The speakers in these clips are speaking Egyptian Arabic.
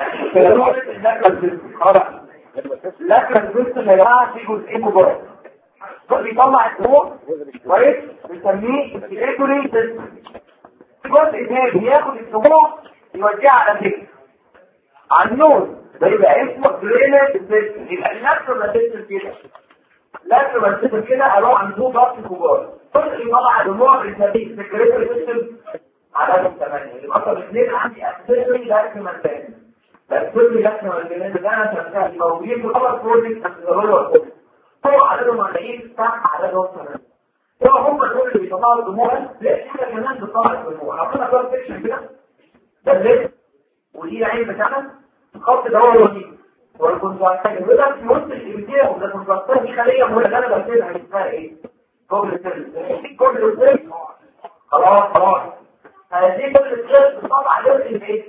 لكن الجزء اللي جماعة في جزئين مبارك بيطلع الدموع كويس بنسميه السيريتوري سيستم جزء تاني بياخد الدموع يوديها على الجسم على النور ده يبقى اسمه درينج سيستم يبقى الناتشورال سيستم كده الناتشورال سيستم كده اروح عند تو ضغط كبار جزء يطلع الدموع بنسميه السيريتوري سيستم عددهم ثمانية يبقى اصلا اثنين عندي اسيري لكن مثلا الاسيري لكن مثلا ده انا شغال موجودين في خبر بروجكت هو هو عددهم 40 صح عددهم ثمانية هو هم دول اللي بيطلعوا الدموع لا حاجه كمان بتطلع الدموع عملنا كده سيكشن كده ده الليل ودي العين بتاعنا الخط ده هو الوظيفه والكونتراكتين وده في وسط الابتداء وده الكونتراكتين دي خليه مهمه اللي انا بكتبها اسمها ايه؟ كوبل سيل كوبل سيل خلاص خلاص هذه كل الثلاث بتطلع جزء من ايه؟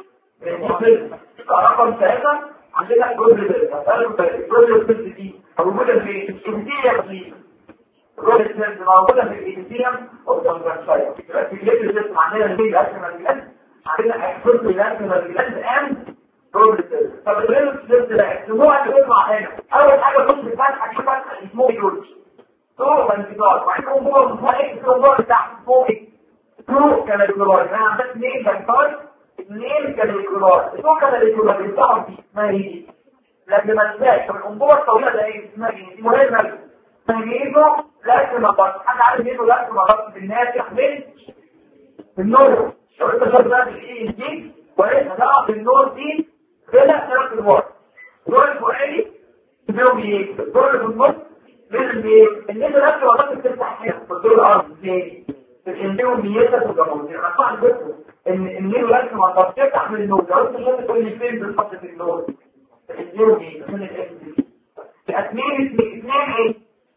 من رقم ثلاثة عندنا جزء جزء الثلث دي موجودة في الانتيريا دي الرول الثلث موجودة في الانتيريا والكونتراكشاية في الجزء الثلث عندنا البيت أكمل جلاند عندنا احساس الأكمل جلاند أند رول الثلث طب الرول الثلث ده النوع اللي بيطلع هنا أول حاجة بص الفتحة دي فتحة اسمه يورج طول وانتظار وعندهم انبوبة اسمها ايه الانبوبة بتاعت اسمه ايه تو كاليكولار انا عندك اثنين كاليكولار اثنين كاليكولار تو كاليكولار بيطلعوا في اسمها ايه لكن ما تنساش الانبوبه الطويله ده ايه اسمها ايه دي مهمه ميزو لازم ابص حد عارف ميزو لازم ابص بالناس يحمل النور لو انت شايف بقى الايه دي كويس هتقع في النور دي كده ثلاث الوقت الدور الفوقاني بيهم ايه الدور اللي في النص لازم ايه الناس نفسه وقت بتفتح هنا في الدور الارضي ازاي تشندهم بيتك وجمهور يعني صح بس ان النيل لازم ما تفتح من النور لو انت شايف تقول لي فين بالظبط في النور تشندهم ايه عشان الاسم دي اثنين اثنين ايه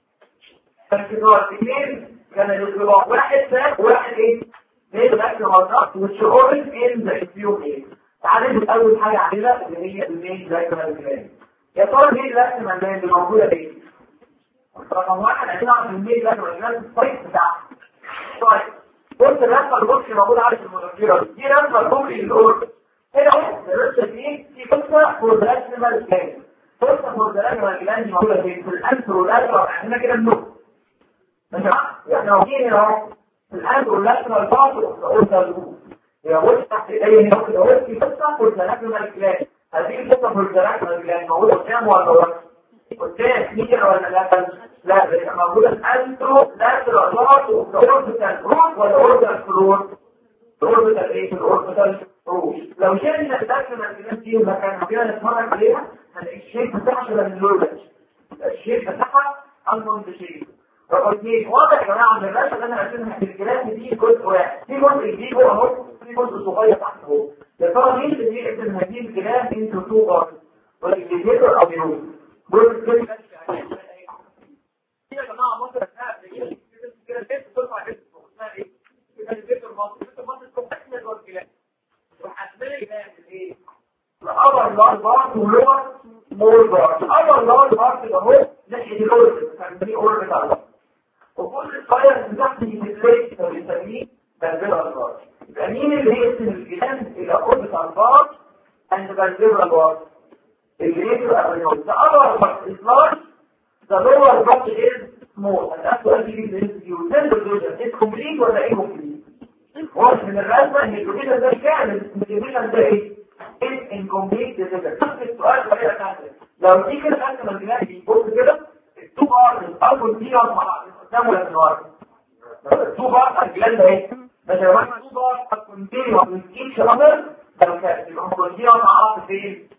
تركيزات اثنين كان الانطباع واحد ساب وواحد ايه نيل الاكل مرات والشعور ان ذا فيهم ايه تعالى نبدا اول حاجه عندنا اللي هي النيل لاكل الجلان يا ترى النيل لاكل الجلان اللي موجوده ايه رقم واحد عشان اعرف النيل لاكل الجلان السايت بتاعها طيب بص الرسمه البوكس موجوده على المذكره دي رسمه البوكس الاول هنا الرسمه دي في قصه فوردراسمال جلاند قصه فوردراسمال جلاند موجوده فين في الانتر والازرق عندنا كده النور ماشي احنا واقفين هنا اهو في الانتر والازرق الباطل قلنا النور يبقى بص تحت ايديا هنا كده اهو في قصه فوردراسمال جلاند هذه القصه فوردراسمال جلاند موجوده قدام ولا ورا قدام مين ولا لا لا ده موجودة الانترو لاترال لوت والاوربيتال روت والاوربيتال فلور الاوربيتال ايه الاوربيتال روت لو شلنا الداخل الجنان دي ومكان كده نتفرج عليها هنلاقي الشيب بتاعها شبه اللولج الشيب بتاعها انظم بشيء رقم اثنين واضح يا جماعه ان الرسمه اللي انا راسمها في الجراف دي جزء واحد في جزء كبير جوه اهو في جزء صغير تحت اهو يا ترى مين اللي بيقسم هذه الجراف انتو تو بارت ولا الجزيرة او يوم جزء كده يا جماعه مصر كده كده البيت بترفع بيت اسمها ايه؟ كده البيت المصري البيت المصري تكون احنا جوه الكلام وحاسبين ايه؟ الأبر لارج بارت ولور مول بارت الأبر لارج بارت اهو ناحية الأوربت بنسميه أوربت على وكل الفاير من تحت يتليك فبنسميه بالفيرال بارت يبقى مين اللي هيقسم الجنان إلى أوربت على البارت and بالفيرال بارت اللي يقسم الأبر The upper part is large The lower part is small and that's what you need you tell the vision is complete ولا incomplete واضح من الرسمة ان الفيجن ده كامل الفيجن ده ايه؟ is incomplete decision نفس السؤال بطريقة ثانية لو دي كده خدت من الجناح بيبص كده التو بار الاول دي مع قدام ولا من ورا التو بار الجلان ده ايه؟ بس لو احنا التو بار كونتينيوس من ايتش رابر لو كانت يبقى كونتينيوس مع بعض فين؟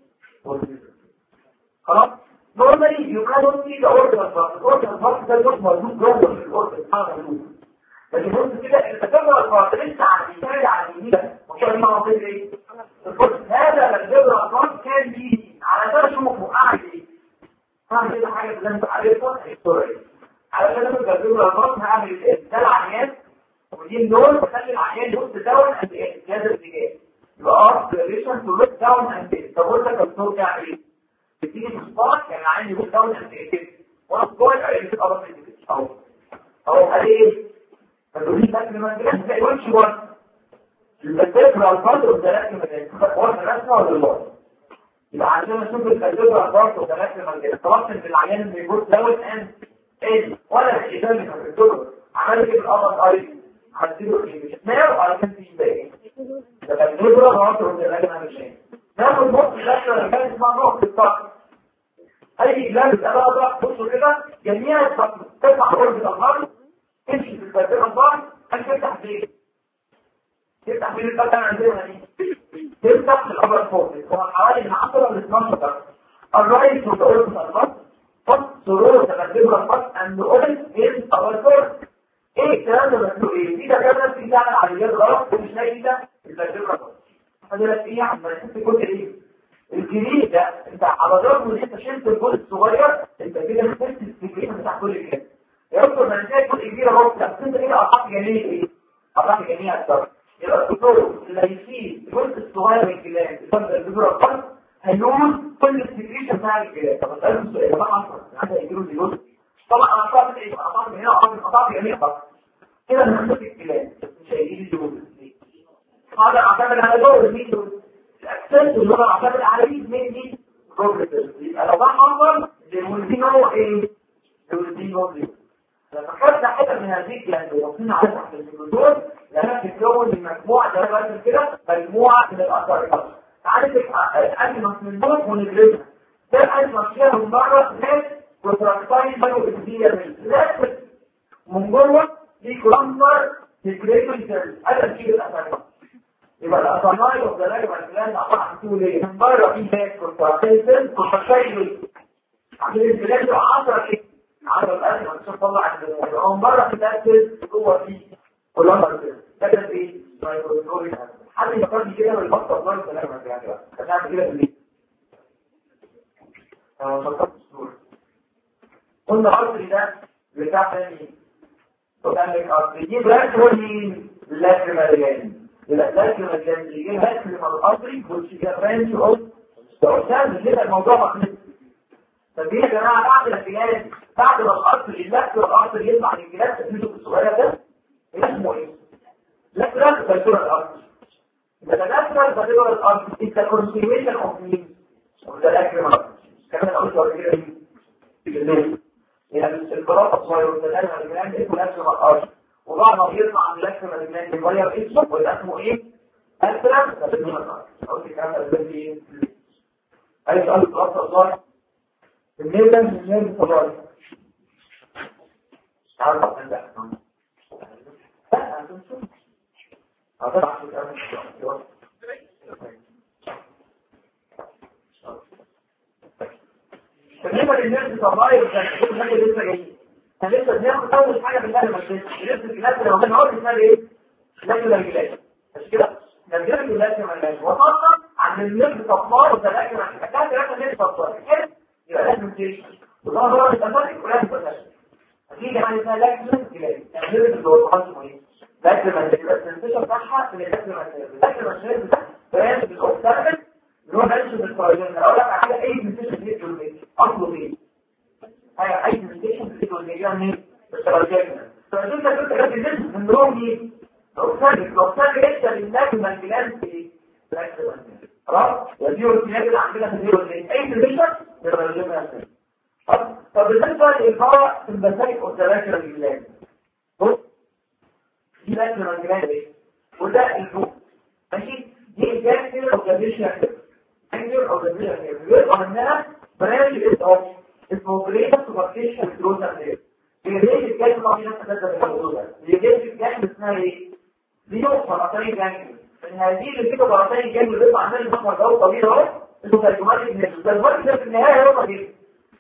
خلاص normally you cannot see the order part the order part ده مش موجود جوه في الاوردر موجود لكن بص كده التجربه البارت لسه على اليمين على اليمين وكان ما وصل ايه هذا الجبر البارت كان دي على ده اشوفه اعمل ايه اعمل كده حاجه اللي انت عارفها السرعه على كده الجبر البارت هعمل ايه ده العيان ودي النور بخلي العيان يبص داون اند ايه جهاز الاتجاه يبقى اه ريليشن تو لوك داون اند ايه طب قلت لك الصوت بتاع ايه بتيجي في الصباح يعني عندي بوك داون اند ايه وانا صغير يعني بتبقى بس اهو اهو قال ايه فتقولي لك لما تلاقي زي وش ورد البتاكل على الفرد والدلات من واحد رسمه ولا الوقت يبقى عندنا نشوف الفلسفه برضه ثلاث مجالات طلبت ان العيان اللي يقول دوت ان ايه ولا الاداره اللي في الدكتور عمل ايه بالقمر قريب هديله ايه مش ناو على كان في باقي ده كان نبره برضه من الراجل مش ايه ناخد نقطه الاخر اللي كان اسمها نقطه الطاقه اي جلاس بقى بقى بصوا كده جميع تطلع غرفه الارض تمشي في الفلسفه الضغط هتفتح فين تفتح فين الفتحه عندنا دي تفتح في الأبر فوق هو حوالي من 10 ل 12 درجة الرئيس وتقول الفرق فص سرور تقدم الفص أن أولد إن أبر فوق إيه الكلام ده مكتوب إيه؟ في دكاترة في تعمل عمليات غلط ومش لاقي ده الفلسفة الفص فدلت إيه عم تحس كل إيه؟ الجديد ده انت على الرغم ان انت شلت الجزء الصغير انت كده مسكت السكرين بتاع كل الكلام يذكر من ازاي جزء كبير اهو بس انت كده قطعت جميع ايه؟ قطعت جميع الدرجة يبقى الدكتور اللي هيشيل الجزء الصغير من الجلاد يفضل الجذور القلب هينوز كل السكريشن بتاع الجلاد طب اسالهم السؤال ده حصل عايز يجيله الجزء طبعا انا قطعت ايه قطعت من هنا قطعت قطعت جميع الخط كده انا همسك الجلاد مش هيجي لي الجزء هذا اعتمد على دور الميدو الاكسنت اللي هو اعتمد على مين مين دي بروجريسيف يبقى لو ده حصل المولدينو ايه المولدينو دي لما خدنا حته من هذه الجلاد ووصلنا على تحت الجذور لما تتكون من مجموعة زي ما قلت كده مجموعة من الأثار تعالى تبقى أجمس من دول ونجلسها ده أجمس فيها من بره ناس وتراكتاين بايو إبدية ناس من جوه دي كلامبر تكريتون سيرس هذا الشيء الأثار يبقى الأثار والدلائل والكلام عبارة عن تقول إيه من بره في ناس وتراكتاين سيرس وتراكتاين عشان البلاد 10 كده 10 الأسف عشان تطلع من بره في ناس جوه فيه كلها كده ايه مايكروسكوبي حد يفكرني كده بالبطه الله سلامه يعني بقى هتعمل كده بالليل اه فكرت الصوره قلنا عرض ده بتاع ثاني وكان لك ارض يجيب رسم مين لازم مليان لازم مليان يجيب رسم الارضي which is a branch of the ocean كده الموضوع مخلص طب يا جماعه بعد الجلاس بعد ما الارض اللف والارض يطلع من الجلاس الجزء الصغير ده اسمه ايه؟ lateral vertebral arch. The lateral vertebral arch is the continuation of means of the lateral arch. كمان قلت قبل كده ايه؟ في الليل. يعني القراءة الصغير والتنال والجنان اسمه lateral arch. وبعد ما يطلع من lateral الجنان يغير اسمه ويبقى اسمه ايه؟ lateral vertebral arch. قلت الكلام ده ازاي ايه؟ أي سؤال القراءة الصغير؟ النيل ده من النيل الصغير. تعرف ده لا هتنشوف بالنسبه للناس الصغير كان كل حاجه لسه جايين كان لسه بناخد اول حاجه في الكلام بس لسه الناس اللي واخدين عرض اسمها ايه؟ لكن الجلاد مش كده؟ نرجع للناس ما لهاش وصلنا عند الناس الصفار وتلاقي ما كانت لازم الناس الصفار كده يبقى لازم تمشي وده هو التفاصيل ولازم تمشي اكيد يعني اسمها لازم الجلاد يعني لازم الدكتور مهم لكن الانتشار بتاعها من الاكل المسير الاكل المسير ده بيان بالاوكسيد اللي هو بيان بالفراجين اقول لك على اي منتشر في الجلد اصله ايه هي اي منتشر في الجلد يعني الفراجين فالفراجين ده كنت غادي نسبه من لون ايه الاوكسيد الاوكسيد لسه للناس من الجلد في الاكل المسير خلاص ودي الروتينات اللي عندنا في الجلد اي منتشر في الفراجين طب بالنسبه للإلقاء في المسائل والذاكره الجلد بص دي بقى المنجمات ايه وده الفوق ماشي دي الجانجر او جانجر جانجر او جانجر بيبقى منها برانش اوف اسمه بريد سوبرفيشال جروث اند بيجي الجانجر طبعا نفس هذا الموضوع ده بيجي الجانجر اسمها ايه دي سرطاني جانجر من هذه اللي كده سرطاني جانجر بيطلع عندنا المخرج ده طبيعي اهو اسمه سايكوماتيك نيرف ده المرض ده في النهايه هو طبيعي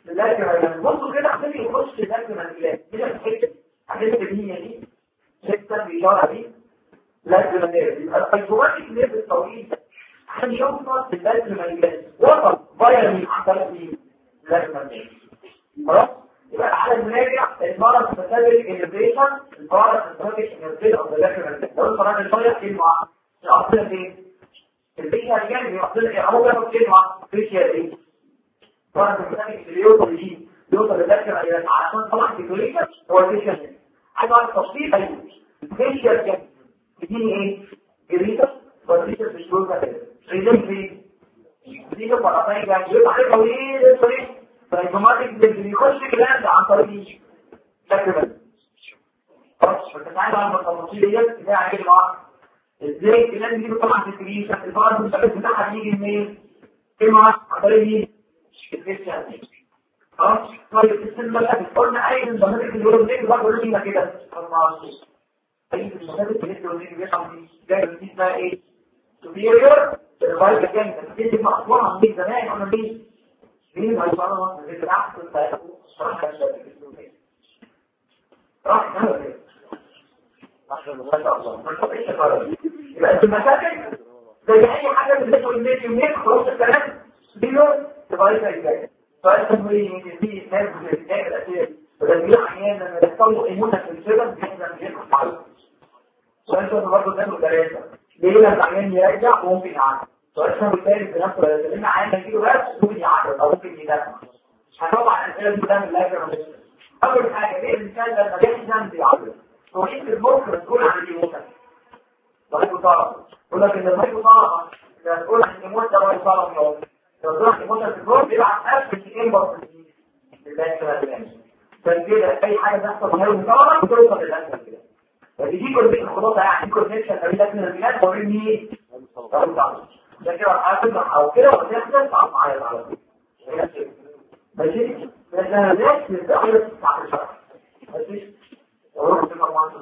لكن بصوا كده عشان يخش في ذاك المنجلات كده الحته الحته اللي هي دي ستة بإشارة دي لازم النيرف يبقى الأيزوماتيك نيرف الطويل عشان يوصل للازم النيرف وصل فاير من عضلات مين؟ لازم النيرف خلاص؟ يبقى على المراجع المرض تسبب انرفيشن المرض تسبب انرفيشن او لازم النيرف لو انت راجل شوية كلمة يقصدها فين؟ البيشة الجانب يقصدها ايه؟ أهو بياخد كلمة بيشة ايه؟ مرض تسبب اللي يوصل ليه؟ يوصل للازم النيرف عشان طبعا تكوليشن هو البيشة النيرف عايز اعرف تفصيل ايوه الفيشيال كان بتديني ايه جريتس فالفيشيال مش جوه كده ريزن في دي له فرقين يعني يبقى عليه طويل طويل فالاوتوماتيك بيخش جلاند عن طريق شكل بس خلاص فتعالى على التفاصيل ديت ده عليه الوقت ازاي الجلاند دي طبعا في الكريشة الفرد المثبت بتاعها بيجي منين؟ كلمة عن طريق مين؟ الكريشة خلاص طيب السن بقى قلنا اي المثبت اللي هو منين برضه ليه كده اي المثبت اللي هو منين بيطلع من جاي من اسمها ايه؟ superior الغاية كانت تبتدي مقطوعة من زمان قلنا ليه؟ ليه ما يصنع من العقل صراحة راح كمل يبقى المشاكل زي اي حاجه بتدخل الميت يومين خلاص الكلام بينه تغير الجاي سؤال تمويل في ناس بتتكلم الاسئله ولما احيانا لما يحصل له ايمونا في الجبل احنا مش هنعرف سؤال ده برضه ده ثلاثه ليه لما العيان يرجع ممكن يعرف سؤال ثاني بالتالي في نفس الوقت لان عيان هيجيله بس ممكن يعرف او ممكن يدافع هنطبع الاسئله دي قدام اللاجر اول حاجه ليه الانسان لما بيحزن بيعرف هو انت المخ مسؤول عن الايموشن ضعيف طرف يقول لك ان ضعيف طرف مسؤول عن الايموشن ضعيف طرف يوم لو ضعف الايموشن في الجروب بيبعت نفس الشيء برضه عشان كده اي حاجه تحصل من غير طرف بتوصل للاسفل كده فدي كل خلاص يعني كونكشن ما بين البلاد وبين مين ده كده هتطلع او كده وتحصل تعرف معايا على طول ماشي بس انا ليش مستعجل على الشرح ماشي اروح في المرمى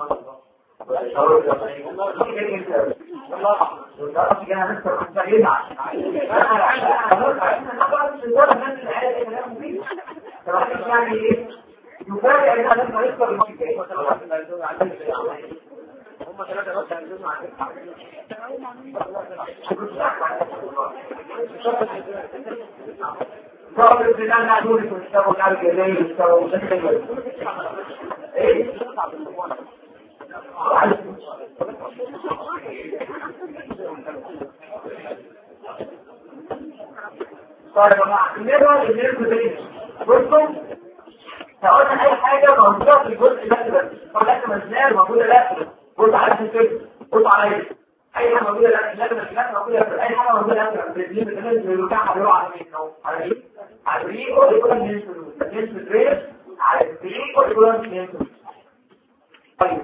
يفاجئ ان انا لما يكبر الماتش الجاي هم ثلاثه بس هينزلوا مع صار البلاد نعدوني واشتغلوا على الجزائر واشتغلوا ايه طيب يا جماعه النيرو النيرو ده بصوا فقلنا اي حاجه موجوده في الجزء ده بس طبعا مزنار موجوده لا بص على الفكر بص على اي حاجه موجوده لا لا لا موجوده في اي حاجه موجوده لا في الدين بتنزل بتاع بيروح على مين على ايه على الريق ويكون من الفلوس على الريق ويكون من الفلوس طيب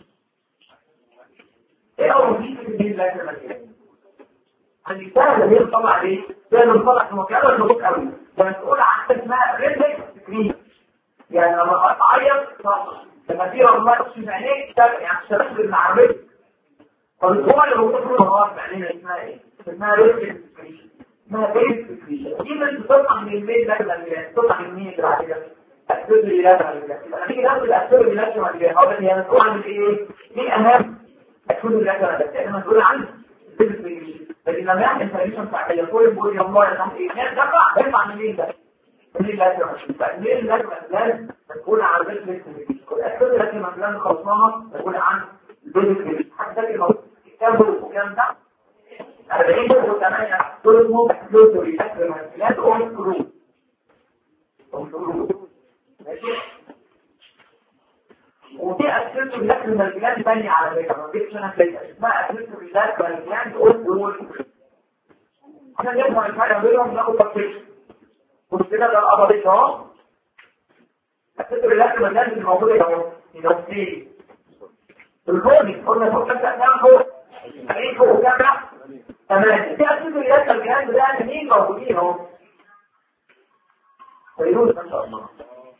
ايه اول شيء في الدين لا تمثل الرسالة اللي هي بتطلع عليه زي ما بتطلع في مكان مضبوط قوي لما تقول عن حاجه اسمها ريتك سكرين يعني لما اعيط لما في رمضان تشوف عينيك يعني تشتغل المعرفة فالجمل اللي بتطلع رمضان في عينينا اسمها ايه؟ اسمها ريتك سكرين اسمها بيت سكرين دي مش بتطلع من الميل ده لما بتطلع من مين بعد كده الأسباب اللي لا تعمل يبقى نيجي ناخد الأسباب اللي لا تعمل كده هو هي مسؤول عن ايه؟ مين أهم؟ الأسباب اللي لا تعمل كده احنا مسؤول عن لكن لما يعمل انفورميشن بتاع يقول يقول يا الله يا ايه ده بقى بيطلع من مين ده؟ مين لا تعمل مين لا تعمل مسؤول عن بيت الأسباب التي مثلا خلصناها مسؤول عن بيت حتى الموضوع كام وكام ده 40 و8 دول اسمهم فلوتوري لا تقوم فلوس ودي أسئلة الأكل من البلاد تانية على فكرة ما جبتش أنا كده اسمها أسئلة البلاد من البلاد تقول دول عشان يفهم الفرق بينهم ناخد تفصيل بص كده ده الأبضي اهو أسئلة الأكل من البلاد اللي موجودة اهو يبقى في الفوقي قلنا فوق كام كام فوق ايه فوق كام لا تمام دي أسئلة الأكل الجهاز ده مين موجودين اهو فيروز ان شاء الله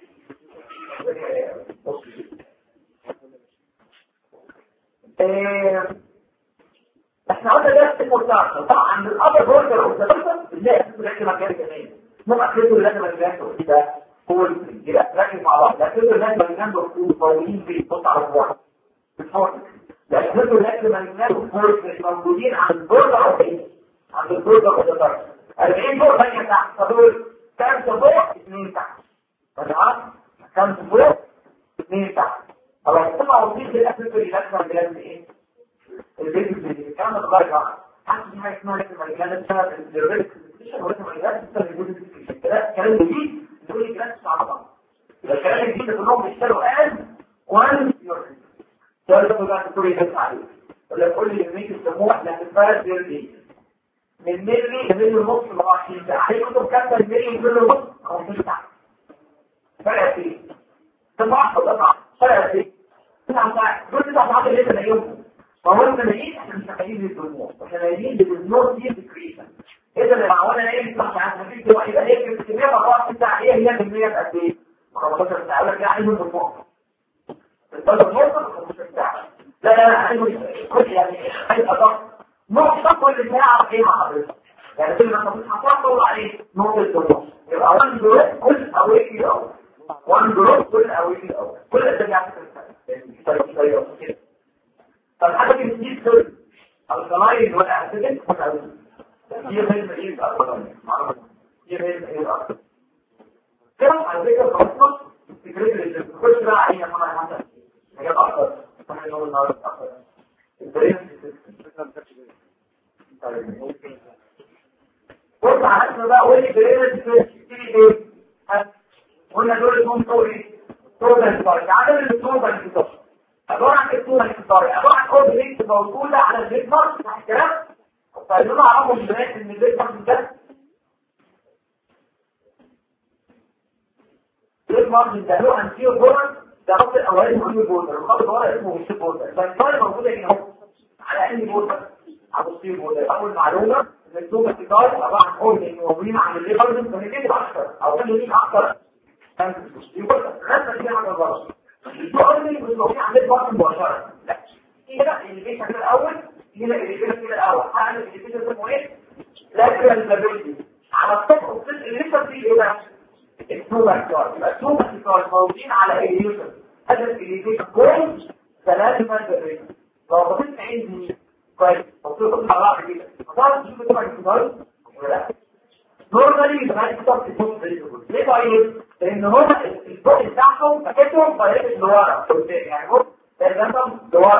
احنا قلنا ده اسمه التعصر طبعا الابر بوردر اوف ذا بيرسون ازاي اسمه لك مكان كمان مو اكيد لازم الجهاز ده هو يبقى ركز مع بعض لكن لازم الجهاز موجودين في الصوت على بعض لكن لازم الجهاز موجودين عند البوردر اوف ايه عند البوردر اوف ذا بيرسون 40 فوق ثانيه تحت فدول كام فوق اثنين تحت تمام كام فوق اثنين تحت خلاص طبعا وظيفه الاسس اللي لازم بجد ايه البيت اللي كان متغير بقى حاسس ان حاجه اسمها لازم الجهاز بتاعت الديربيك ولازم الجهاز بتاعت الجزء الكلام جديد تقول لي كلام صعب الكلام الجديد كلهم بيشتغلوا ان وان ده اللي بقى تقول لي عليه ولا تقول لي الميك السموح لا تفرق دي من ملي مليون ونص ل 20 ساعه عليه كتب كاتبه المليون مليون ونص 15 ساعه فرق قد ايه؟ تضاعف تضاعف فرق قد ايه؟ تسع ساعات دول تسع ساعات اللي انت نايمهم فهو انت نايم احنا مش محتاجين للدموع احنا نايمين للنور دي ديكريشن اذا لما وانا نايم تسع ساعات مفيش دلوقتي يبقى هي كميه 24 ساعه ايه هي كميه قد ايه؟ 15 ساعه ولا يعني من الدموع الطلب نقطه 15 ساعه لا لا لا عايزه كل يعني عايز اضغط نقطه كل ساعه ايه مع حضرتك يعني كل ما تحط طول عليه نقطه الدموع يبقى 1 دروب كل اويك الاول 1 دروب كل اويك الاول كل ده بيعمل طيب طيب كده طب حاجه دي بتجيب سر الصنايع ولا اسيدك هي غير ايه اكتر هي غير ايه اكتر كده على فكره خلاص فكره اللي بتخش بقى عليها طبعا حسب حاجات اكتر طبعا نقول النهارده اكتر بص على اسمه بقى قول لي بريد تشتري ايه قلنا دول اسمهم طول ايه طول الانتصار عدد الطول الانتصار عبارة عن الطول الانتصاري عبارة عن كود لينك موجودة على البيتمارك صح الكلام فعايزين نعرفوا من البنات ان البيتمارك ده البيتمارك ده له انتيو بورد ده خط الاولاني مهم بورد الخط الورا اسمه مش بورد فالطول موجودة هنا اهو على انهي بورد على الصين بورد اول معلومة ان الطول الانتصاري عبارة عن كود لينك موجودين عن الليبر فنكتب اكتر او خلي ليك اكتر يقول لك خدنا دي حاجة غلط يقول لي مش موجود عند البطن مباشرة لا هنا اللي كده الاول هنا اللي كده الاول هعمل اللي كده اسمه ايه لا كده المبادئ على السطح والسطح اللي لسه فيه ايه بقى السوبر كار يبقى السوبر كار موجودين على اليوتر هذا الاليفيشن كويس ثلاثة مبادئ لو بصيت عندي كويس بصيت على بعض كده هتعرف تشوف السوبر كار ولا لا نورمالي يبقى السطح السطح ليه طيب لان هو البوك بتاعهم فكتهم طريقه لورا يعني بص تقريبا لورا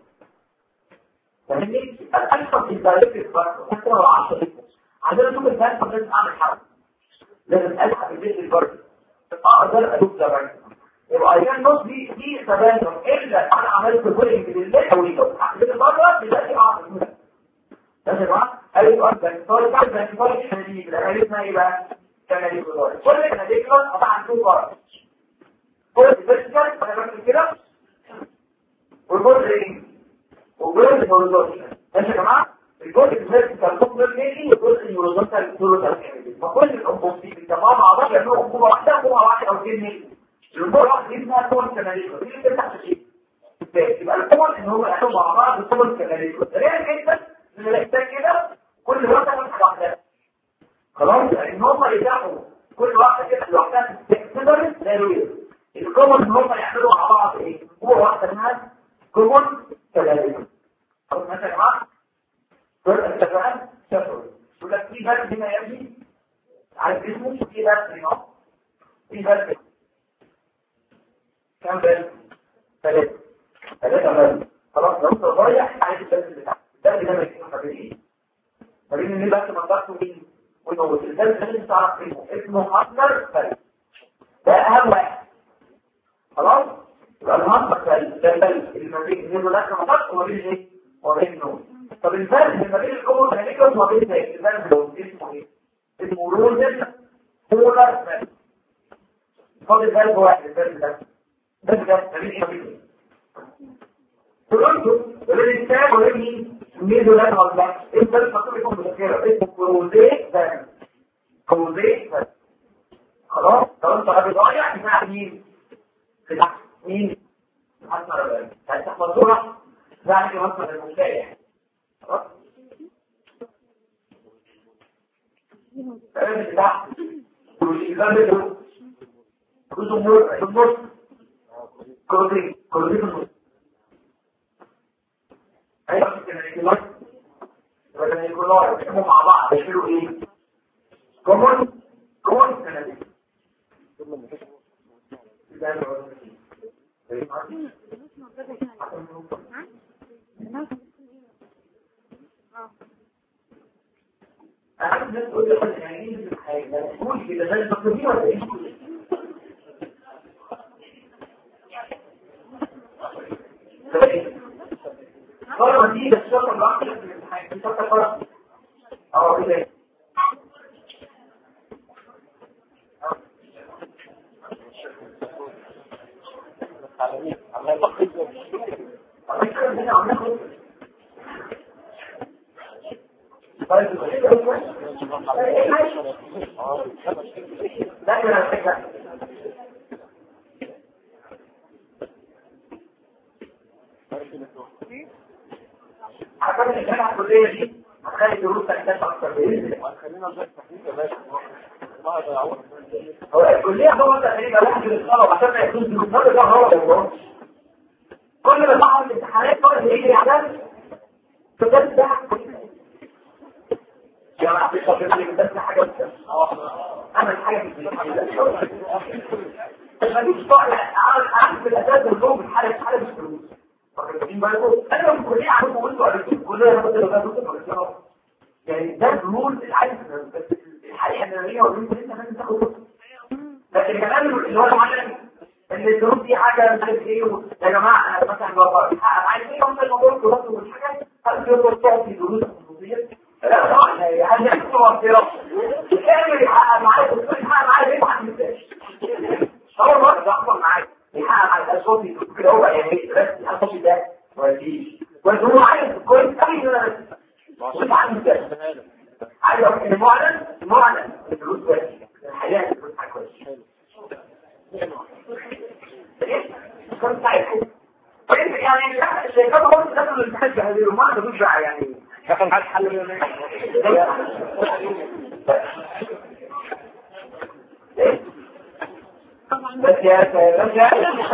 فاهمني الاشخاص في طريقه الفرق حتى لو 10 عندنا نشوف الناس لازم اعمل حركه لازم الحق البيت البرد اقدر اشوف ده يبقى اذا النص دي دي تبادل الا انا عملت بولينج لله او ليه البيت البرد دلوقتي اعرف يا جماعه ايوه ده صار بعد ده صار شديد عرفنا ايه بقى كان ليه دولار كل كان ليه كده طبعا تو بار كل فيرتيكال انا بعمل كده والجزء ايه والجزء هوريزونتال ماشي يا جماعه الجزء الفيرتيكال كومبل ميلي والجزء الهوريزونتال هوريزونتال فكل الكومبوزيت بيتجمعوا مع بعض يعملوا انبوبه واحده انبوبه واحده او اثنين ميلي الانبوبه الواحده دي اسمها كون كاناليكو دي اللي بتفتح شيء يبقى الكون ان هم يعملوا مع بعض الكون كاناليكو غير كده ان الاحتاج كده كل واحده من واحده خلاص ان هم يدعوا كل واحده كده لوحدها تقدر ضروري الكومن ان هم يعملوا مع بعض ايه هو واحده منها كومن كذلك خلاص ماشي يا جماعه دول التفاهم شافوا يقول لك في بس هنا يا ابني عارف اسمه في بس هنا في بس كم بس ثلاثه ثلاثه بس خلاص لو انت ضايع عايز البس بتاعك ده اللي انا بكتبه حبيبي ما بين اللي بس منطقته مين والموت الدرس لازم تعرف اسمه اسمه اكبر فرق ده اهم واحد خلاص يبقى المنطق ده الفرق اللي ما بين انه داخل منطق وما بين ايه وما بين النوم طب الفرق اللي ما بين الكومون والهيكلوس وما بين ايه الفرق ده اسمه ايه اسمه روزن بولار فرق فاضل فرق واحد الفرق ده ده ده ما بين ايه وما بين ايه قلتوا الانسان ولكن ميزو لا تغلق انت المفروض يكون مذكره اسمه كروزيه ده كروزيه ده خلاص لو انت غبي ضايع بتاع مين مين حسن ربنا هتحفظوها بعد مصدر المشايع خلاص ايه ده كروزيه ده ده كروزيه ده كروزيه كروزيه هيبقى الكناليكولار الكناليكولار بيحكموا مع بعض يشيلوا ايه كومون كومون كناليكولار أهم ناس تقول لي يعني ايه في الحياة لا تقول كده زي البطارية ولا ايه مرة دي الشرطة الواحدة في الامتحان الشرطة فرق اه كده ده كده الفكره عشان الجامعه الكليه دي هتخلي دروسك تنفع اكتر باذن الله هو الكليه هو تقريبا واحد من الطلبه عشان ما يكون دروس ده غلط والله كل ما بعمل الامتحانات طالب يجري على فتبدا يا ما في خاطر لي بس حاجه بس اعمل حاجه في مفيش طالع عامل عامل في الاساس واللوم الحاله حاله الفلوس واخدين بالكم انا في الكليه عارف وانتوا عارفين الكليه انا كنت بقول يعني ده الرول العادي بس الحقيقه ان هي والرول لسه لازم تاخد لكن كمان اللي هو معلم ان الظروف دي حاجه مش عارف ايه يا جماعه انا مثلا بحقق عايز ايه مثلا الموضوع الدراسي والحاجات هل في دور تعطي دروس خصوصيه لا طبعا هل يحصل كده كامل يحقق معايا الدكتور يحقق معايا ليه ما عملتهاش اول مره بحصل معايا يحقق على الاسواق كده هو يعني بس الاسواق ده ما فيش بس هو عايز كويس قوي ان انا بس ما عملتهاش عايز المعلن المعلن الدروس كويس الحياه الدروس كويس كنت ساعتها يعني الشيطان هو اللي دخل الامتحان بهذه ما عندوش داعي يعني دخل على الحل بس يا بس يا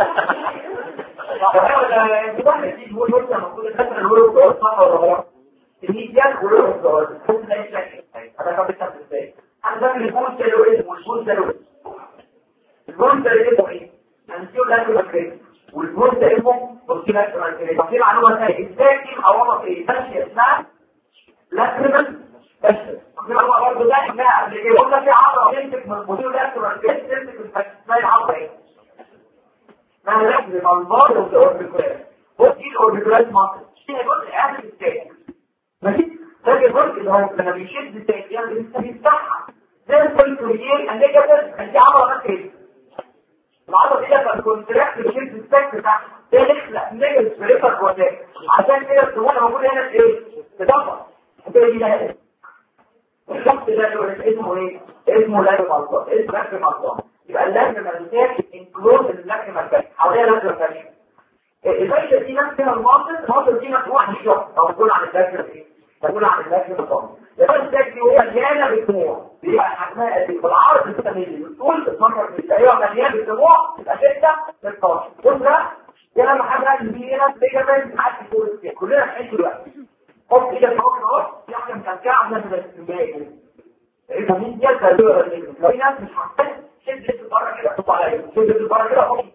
واحد يقول له لما كل فتره نقول له صح ولا غلط الميديان كله غلط انا كنت بتعمل ازاي انا بعمل البوست ده اسمه البوست ده البوست ده اسمه ايه هنشوف لازم الكريم والجول ده اسمه بروتين اكتر الكريم في معلومه ثانيه ازاي في عوامل ايه ماشيه اسمها لاكريمال بس في معلومه برضه ده احنا قبل كده قلنا في عضله تمسك من البروتين الاكتر الكريم تمسك من اسمها العضله ايه اسمها لاكريمال بار اوف ذا اوربيكولار بص دي الاوربيكولار ماسل فيها جزء اخر التاني ماشي فاكر الجزء اللي هو لما بيشد التاني يعني بيفتحها زي الكوليكولير النيجاتيف دي عضله كده العضله دي لما الكونتراكت بيشد السك بتاعها ده يخلق نيجاتيف بريفر كوتاك عشان كده السموحه موجوده هنا في ايه؟ تدفع كده دي ده الشخص ده اسمه ايه؟ اسمه لاجم مالطان اسمه لاجم مالطان يبقى اللاجم مالطان انكلود اللاجم مالطان حواليها لاجم مالطان الفايده دي نفسها الماصل الماصل دي مفتوحه للشخص او بتقول عن اللاجم ايه؟ بقول عن اللاجم مالطان الفايده دي هو مليانه بالدموع بيبقى حجمها قد ايه بالعرض 6 مللي بالطول 12 مللي ايوه مليان بالدموع تبقى 6 16 بص بقى يا لما حاجه دي هنا ليجامنت معاك فوق السكين كلنا بنحس دلوقتي حط ايدك فوق اهو في واحده مكلكعه عامله زي السمايه كده ايه مين دي الكالوريا اللي لو في ناس مش حاسه شد لسه بره كده حط عليا شد لسه بره كده حط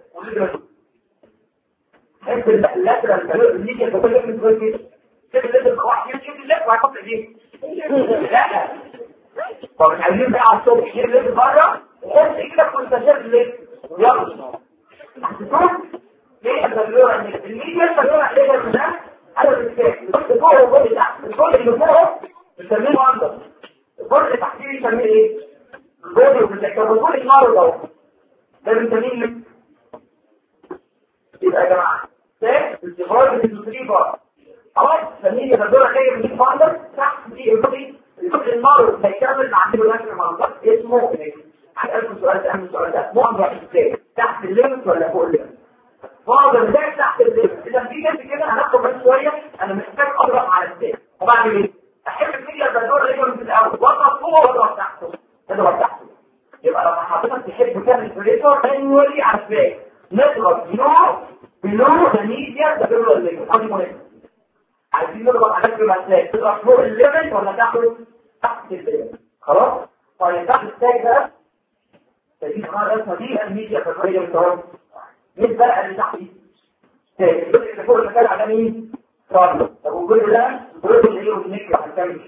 حس اللاترال كالوريا اللي هي كل اللي بتقول كده شد لسه واحد شد لسه وهيحط ايديه لا طب عايزين بقى على الصبح شيل لسه بره وحط ايدك وانت شد لسه يلا هتشوف ليه الكالوريا ان الميديا الكالوريا عليها من ده انا بالتالي بص فوق وفوق تحت الفوق اللي فوق بنسميه اندر الفوق اللي تحتيه بنسميه ايه البودي والبلاك الفوق النار ده ده بنسميه يبقى يا جماعه ده الصفار بالتسريبه خلاص بنسميه الكالوريا جايه من الاندر تحت دي البودي الفوق النار هيكمل عنده لازم اندر اسمه ايه هسألكم سؤال ده اهم سؤال ده مو اندر ازاي تحت الليمت ولا فوق الليمت فاضل ده تحت الليمت اذا في جنب كده هناخد بس شويه انا محتاج اضغط على السيف وبعمل ايه احب الميديا البدور اللي في الاول واضغط فوق واضغط تحته اضغط تحته يبقى لما حضرتك تحب تعمل بريشر مانوالي على السيف نضغط بلو بلو الميديا البدور اللي في مهم عايزين نضغط على السيف تضغط فوق الليمت ولا تحته تحت الليمت خلاص طيب تحت السيف ده تجيب معاه الرسمه دي الميديا البدوريه بالتوازن مين بقى اللي تحت دي الجزء اللي فوق المكان على مين صار طب والجزء ده الجزء اللي هو النكره هنكمل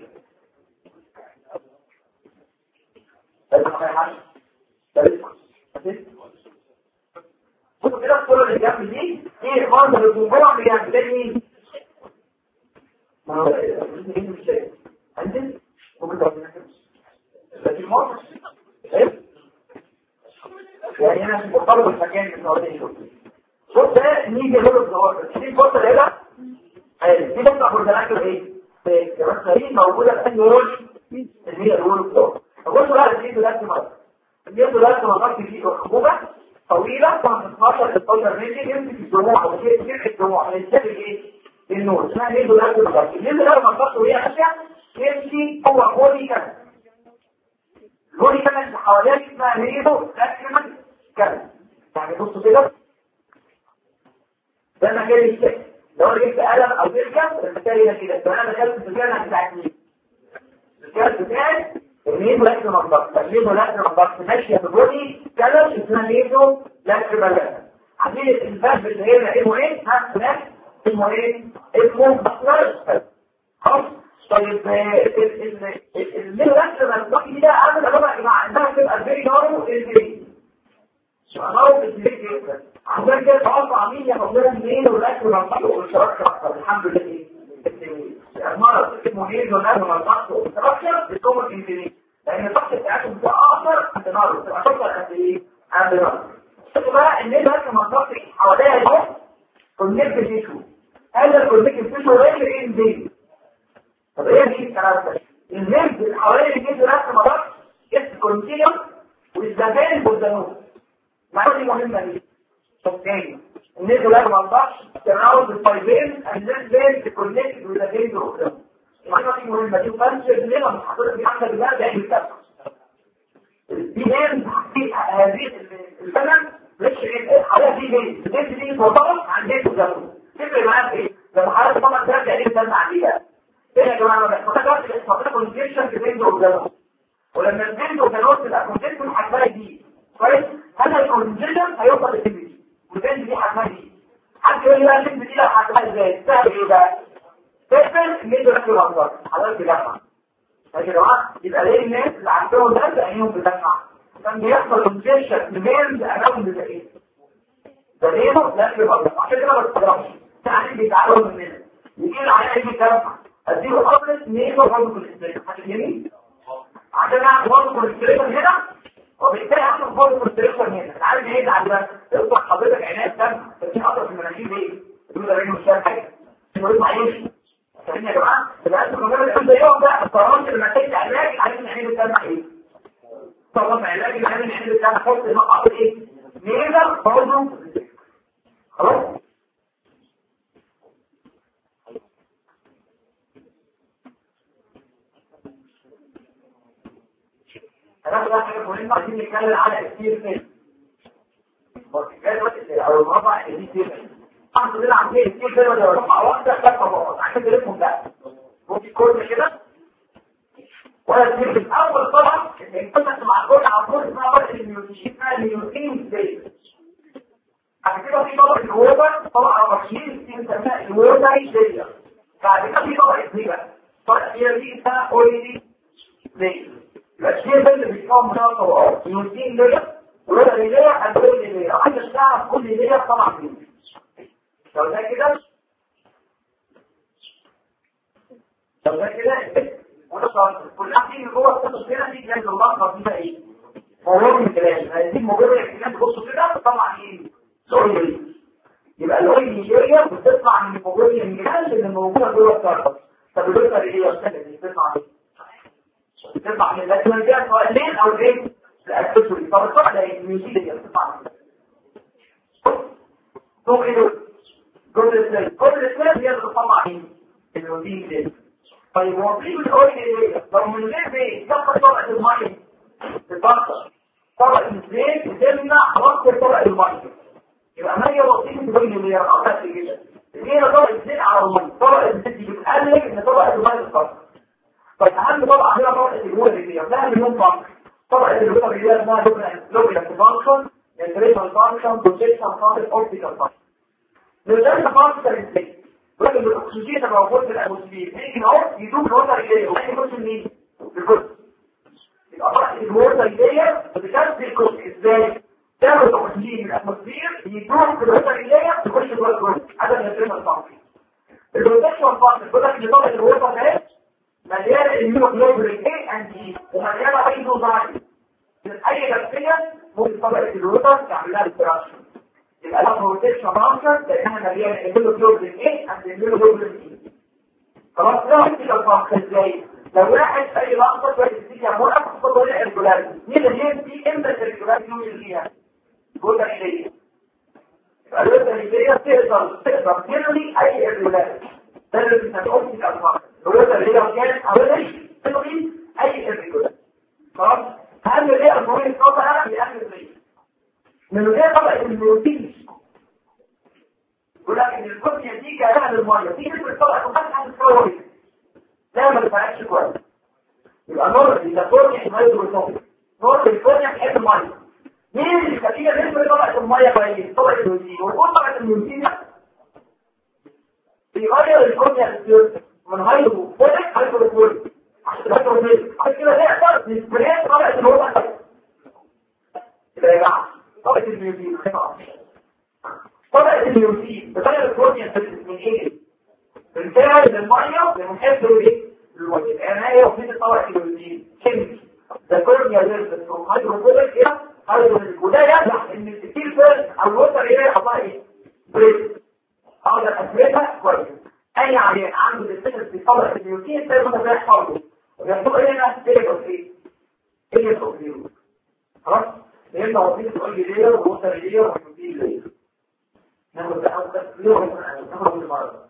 بس ما حاجه بص كده كل اللي جنب دي ايه منظر الجمهور بيعمل ده مين ما هو مش شايف عندك ممكن تقول لكن مصر ايه يعني انا مرتبط بالمكان اللي هو ده بص ده نيجي له الظواهر دي بص هنا دي بص بردانات ايه الرسائل موجوده في النيورون اللي هي الول فلور بصوا بقى الاثنين دلوقتي مرة الاثنين دلوقتي مرات في خبوبة طويلة 15 16 متر يمسك الدموع او شيء يمسك الدموع هيتسابق ايه؟ النور اسمها ليه دلوقتي مرات اللي دلوقتي مرات وهي ماشية يمشي هو بودي كان البودي كان اللي حواليك اسمها نيدو لاكريمال كان يعني بصوا كده ده مكان الشكل لو انا جبت قلم او بركه المثال هنا كده لو انا دخلت في الجنه بتاعت مين؟ الجنه بتاعت النيدو لاكري منضغط النيدو لاكري منضغط ماشيه في البودي كلام اسمها نيدو لاكري منضغط عارفين الباب اللي هنا اسمه ايه؟ ها هناك اسمه ايه؟ اسمه بطلر خلاص طيب النيدو لاكري منضغط دي ده عامل عباره يا جماعه عندها تبقى فيري نارو الفيري نارو الفيري جدا عشان كده توقع مين ياخد لنا منين والاكل والضغط والشراكه اكتر الحمد لله المرض اسمه هيز والاكل والضغط والشراكه بتكون انتنين لان الضغط بتاعتهم بتبقى اكتر عند نار بتبقى اكتر قد ايه عند نار شوفوا بقى ان الاكل والضغط حواليها اهو كونكت تيشو هذا الكونكت تيشو غير ايه دي طب ايه دي الكلام ده الهيز اللي حوالين الجسم الاكل والضغط اسم كونتينيوم والزبائن والزنوب معلومه دي مهمه دي تاني النيزو لا ما نضحش تناول الفايبين الناس بين تكونكت ولا دول المعلومه دي مهمه دي وفرش ليه لما حضرتك دي عندك بقى ده يتفق دي هين في هذه الزمن مش حضرتك دي بين الناس دي مرتبط عن ديت وزمن تفرق معاك ايه لما حضرتك طبعا ترجع ليه تسمع عليها ايه يا جماعه ما فكرتش حضرتك كونجكشن في بين وزمن ولما البين وزمن تبقى كونجكشن هتلاقي دي كويس هل الكونجكشن هيوصل للبين والبنت دي حجمها دي حد يقول لي بقى البنت دي لو حجمها ازاي سهل ايه بقى تقفل الميدو ركب الانظار حضرتك بجمع ماشي يا جماعه يبقى ليه الناس اللي عندهم ده عينيهم بتجمع كان بيحصل انجكشن لمين امام ده ايه ده ليه لا يبقى عشان كده ما تستغربش يعني بيتعالوا مننا يجي لي على اي جمع اديله قبل ميدو برضه في الاستريك عشان يمين عشان اعمل برضه في الاستريك هنا وبالتالي هاخد فوق الكونستريكشن هنا عارف ايه ده بقى اطلع حضرتك عينيها الدم بس حاطط في المناخير ايه يقول ده مش فاهم حاجه انه يطلع يمشي فاهمين يا جماعه يبقى انتوا كمان الحمد لله بقى القرارات اللي محتاج علاج عايزين عينين الدم ايه طبعا علاج اللي عايزين عينين الدم حط مقعد ايه نيزر برضه خلاص هناخد بقى حاجه مهمه عايزين نتكلم على كتير فين او المربع اللي كتير احنا كلنا عاملين كتير فين ولا رقعه واحده خفه بعض عشان تلفهم بقى ممكن كل كده ولا تجيب الاول طبعا ان كنت مع كل عمود اسمها ورقه الميوتين اسمها الميوتين زي بعد كده في طبقه الووبر طبقه رشيد بنسميها الووبر زي بعد كده في طبقه دي بقى الطبقه دي اسمها اويلي زي الأشياء ده اللي بيتكون منها طبقات يوزين ليا ولا ليا هتقول لي ليا عايز تعرف كل ليا طبعا مين لو ده كده لو ده كده وده صار كل حاجه جوه القصص كده دي جنب اللحظه دي ايه موضوع من الكلام هذه مجرد الكلام تبصوا كده طبعا ايه سوري يبقى الاويل ليا بتطلع من مجرد الكلام اللي موجوده جوه القصص طب الوتر ايه يا استاذ اللي بتطلع بتطلع من الاسمنتات سواء الليل او الليل الاسسوري فبتطلع ده الميوزيك اللي بتطلع فوق ايه كل السنة كل السنة هي اللي بتطلع مين الميوزيك ده طيب وظيفة الاويل ايه لو من غير بيه تبقى طبقة المية تتبطل طبقة الزيت بتمنع ربط طبقة المية يبقى ما هي وظيفة الاويل اللي هي رقصة في كده هي طبقة الزيت على المية طبقة الزيت دي بتقلل ان طبقة المية تتبطل طيب اهم طبعا هنا طبقه الجوه اللي هي فيها مليون فانكشن طبقه الجوه اللي هي اسمها لوبيلا فانكشن انتريشن فانكشن بروتكشن فانكشن اوبتيكال فانكشن نرجع فانكشن ازاي ولكن الاكسجين اللي موجود في الاتموسفير يجي اهو يدوب الوتر الجاي ويجي يخش منين الجزء يبقى طبعا الوتر الجاي بتكسر الجزء ازاي تاخد الاكسجين من الاتموسفير يدوب في الوتر الجاي يخش جوه الجزء هذا الانتريشن فانكشن البروتكشن فانكشن بيقول لك ان طبقه الوتر ده مليانة الميوكلوبرين A and E ومليانة ايزوزايم اي بكتيريا ممكن طبقة الوتر تعملها الفراكشن يبقى لها بروتكشن فانكشن لانها مليانة الميوكلوبرين A and الميوكلوبرين E خلاص ده هتبقى الفانكشن ازاي لو واحد اي لحظه واحد يديك يا موقف خد ولا الريجولاريتي مين اللي هي دي امتى الريجولاريتي اللي فيها جوه الحليه الوزن اللي هي تقدر تقدر تلغي اي الريجولاريتي ده اللي بنسميه الالفاظ الوزن اللي هي كانت حوالي تلغي اي الريجولاريتي خلاص اهم ايه الفوائد القطع لاخر الريجولاريتي من غير طبعا البروتين يقول لك ان الكوبيا دي جايه للميه دي نسبه طبعا وفتحه الفوائد لا ما بتفعلش كويس يبقى نور ده كورنيا هيدروتوبيك نور الكورنيا بتحب الميه مين اللي خلينا نسبه طبعا الميه كويس طبعا البروتين والقوه طبعا البروتين بيغير الكورنيا من هيدروفوبيك هيدروفوبيك عشان هيدروفوبيك عشان كده نقدر نسبريت طبعا الوضع كده يا جماعه طبعا البروتين طبعا البروتين بتغير الكورنيا من ايه بنتعرض الميه لمحب ايه الوجه يعني هي وفيد طبعا البروتين كيميكي ده كورنيا ليرز من هيدروفوبيك الى هيدروفوبيك وده يصح ان الكتير فيرس او الوتر ايه يحطها ايه بريد اقدر اثبتها كويس اي عيان عنده ديفيشنسي في طبقه البروتين ده ما فيهاش برضه وبيحطوا هنا تيبل ايه ايه تقديره خلاص لان وظيفه تقول لي ليه ووتر ليه وبروتين ليه ناخد بقى بس ليه ناخد المرض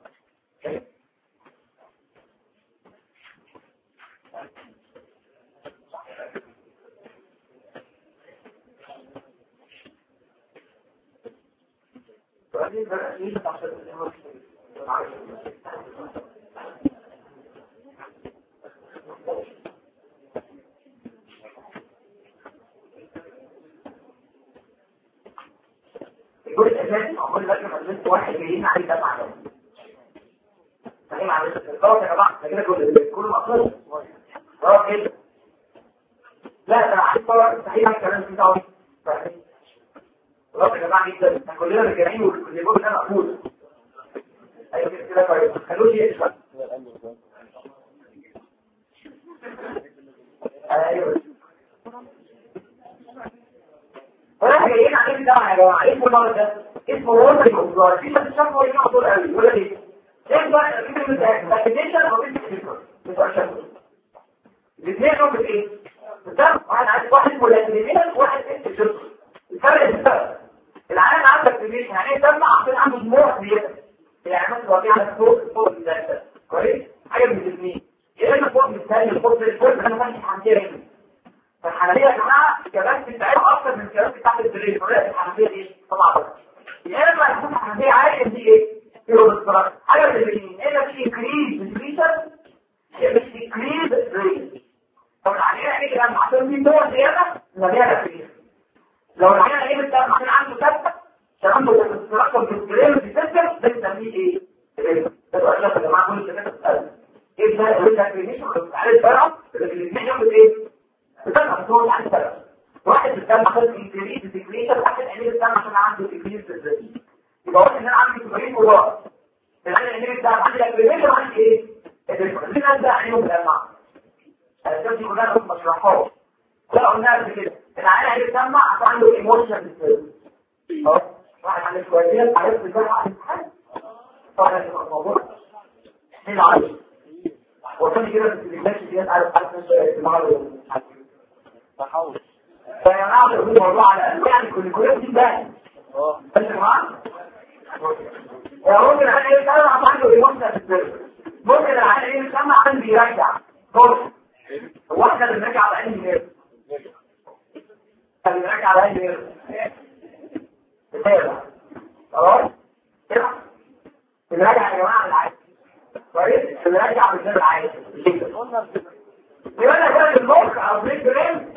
الجزء الاساسي اقول لك لما واحد جايين عليه دفع ده فاهم على الضغط يا جماعه كده كل كل مقصود اه كده لا انا عايز طبعا صحيح الكلام فيه طبعا خلاص يا جماعه جدا احنا كلنا راجعين واللي بيقول ده مقبول ايوه كده كده كويس ما تخلوش يشهد ايوه ولا جايين عليه ده يا جماعه ايه المرض ده اسمه وولد الكوبلار في ناس شافوا ايه مقصود قوي ولا ايه ايه بقى كلمه فاكيشن او انتكسيشن بتوع شافوا الاثنين دول ايه ده واحد عايز واحد مولاتيمين واحد انتكسيشن الفرق الفرق العيان عندك في البيت يعني يسمع عشان عنده دموع زياده يعني مثلا وضيع على فوق فوق الثلاثه كويس حاجه من الاثنين يا اما فوق من الثاني فوق من الفوق انا ماشي حنفيه هنا فالحنفيه يا جماعه الكبات بتاعتها اكتر من الكبات بتاعت البريد طريقه الحنفيه دي طبعا بس يا اما يكون الحنفيه عاليه دي ايه كيلو بالصراحه حاجه من الاثنين اما في انكريز بالفيشر يا مش انكريز ريت طب العيان ايه لما عشان في نوع زياده مليانه فيه لو العيان ايه بتاع عشان عنده ثابته عشان عنده استراكشر في البرين في السيستم ده بنسميه ايه؟ ده اشرف يا جماعه كل الناس بتسال ايه ده ايه ده كلينيشن على الفرع الاثنين يعمل ايه؟ بتسمع بس هو عن الفرع واحد بيتكلم عشان انكريز ديكريشن واحد عينيه بيتكلم عشان عنده ديكريز بالذات يبقى واحد ان انا عندي سبعين كبار العين عينيه بتاع عندي اكريميشن وعندي ايه؟ الناس ده عينيهم بتسمع الاساس دي كلها كنت بشرحها لا قلنا قبل كده العيان هيتسمع عشان عنده ايموشن اهو واحد عنده شويه عارف ازاي عارف طبعا ده الموضوع ايه العارف وصلني كده في الناس دي عارف عارف الدماغ تحول فيا جماعه الموضوع على يعني كل كل دي بقى اه بس يا جماعه يا ممكن العيان يتسمع عشان عنده ايموشن ممكن العيان ايه يسمع عشان بيرجع بص هو احنا بنرجع على انهي غير بنرجع على انهي غير خلاص كده بنرجع يا جماعه العادي كويس بنرجع بالغير العادي يبقى انا كده المخ او بريك برين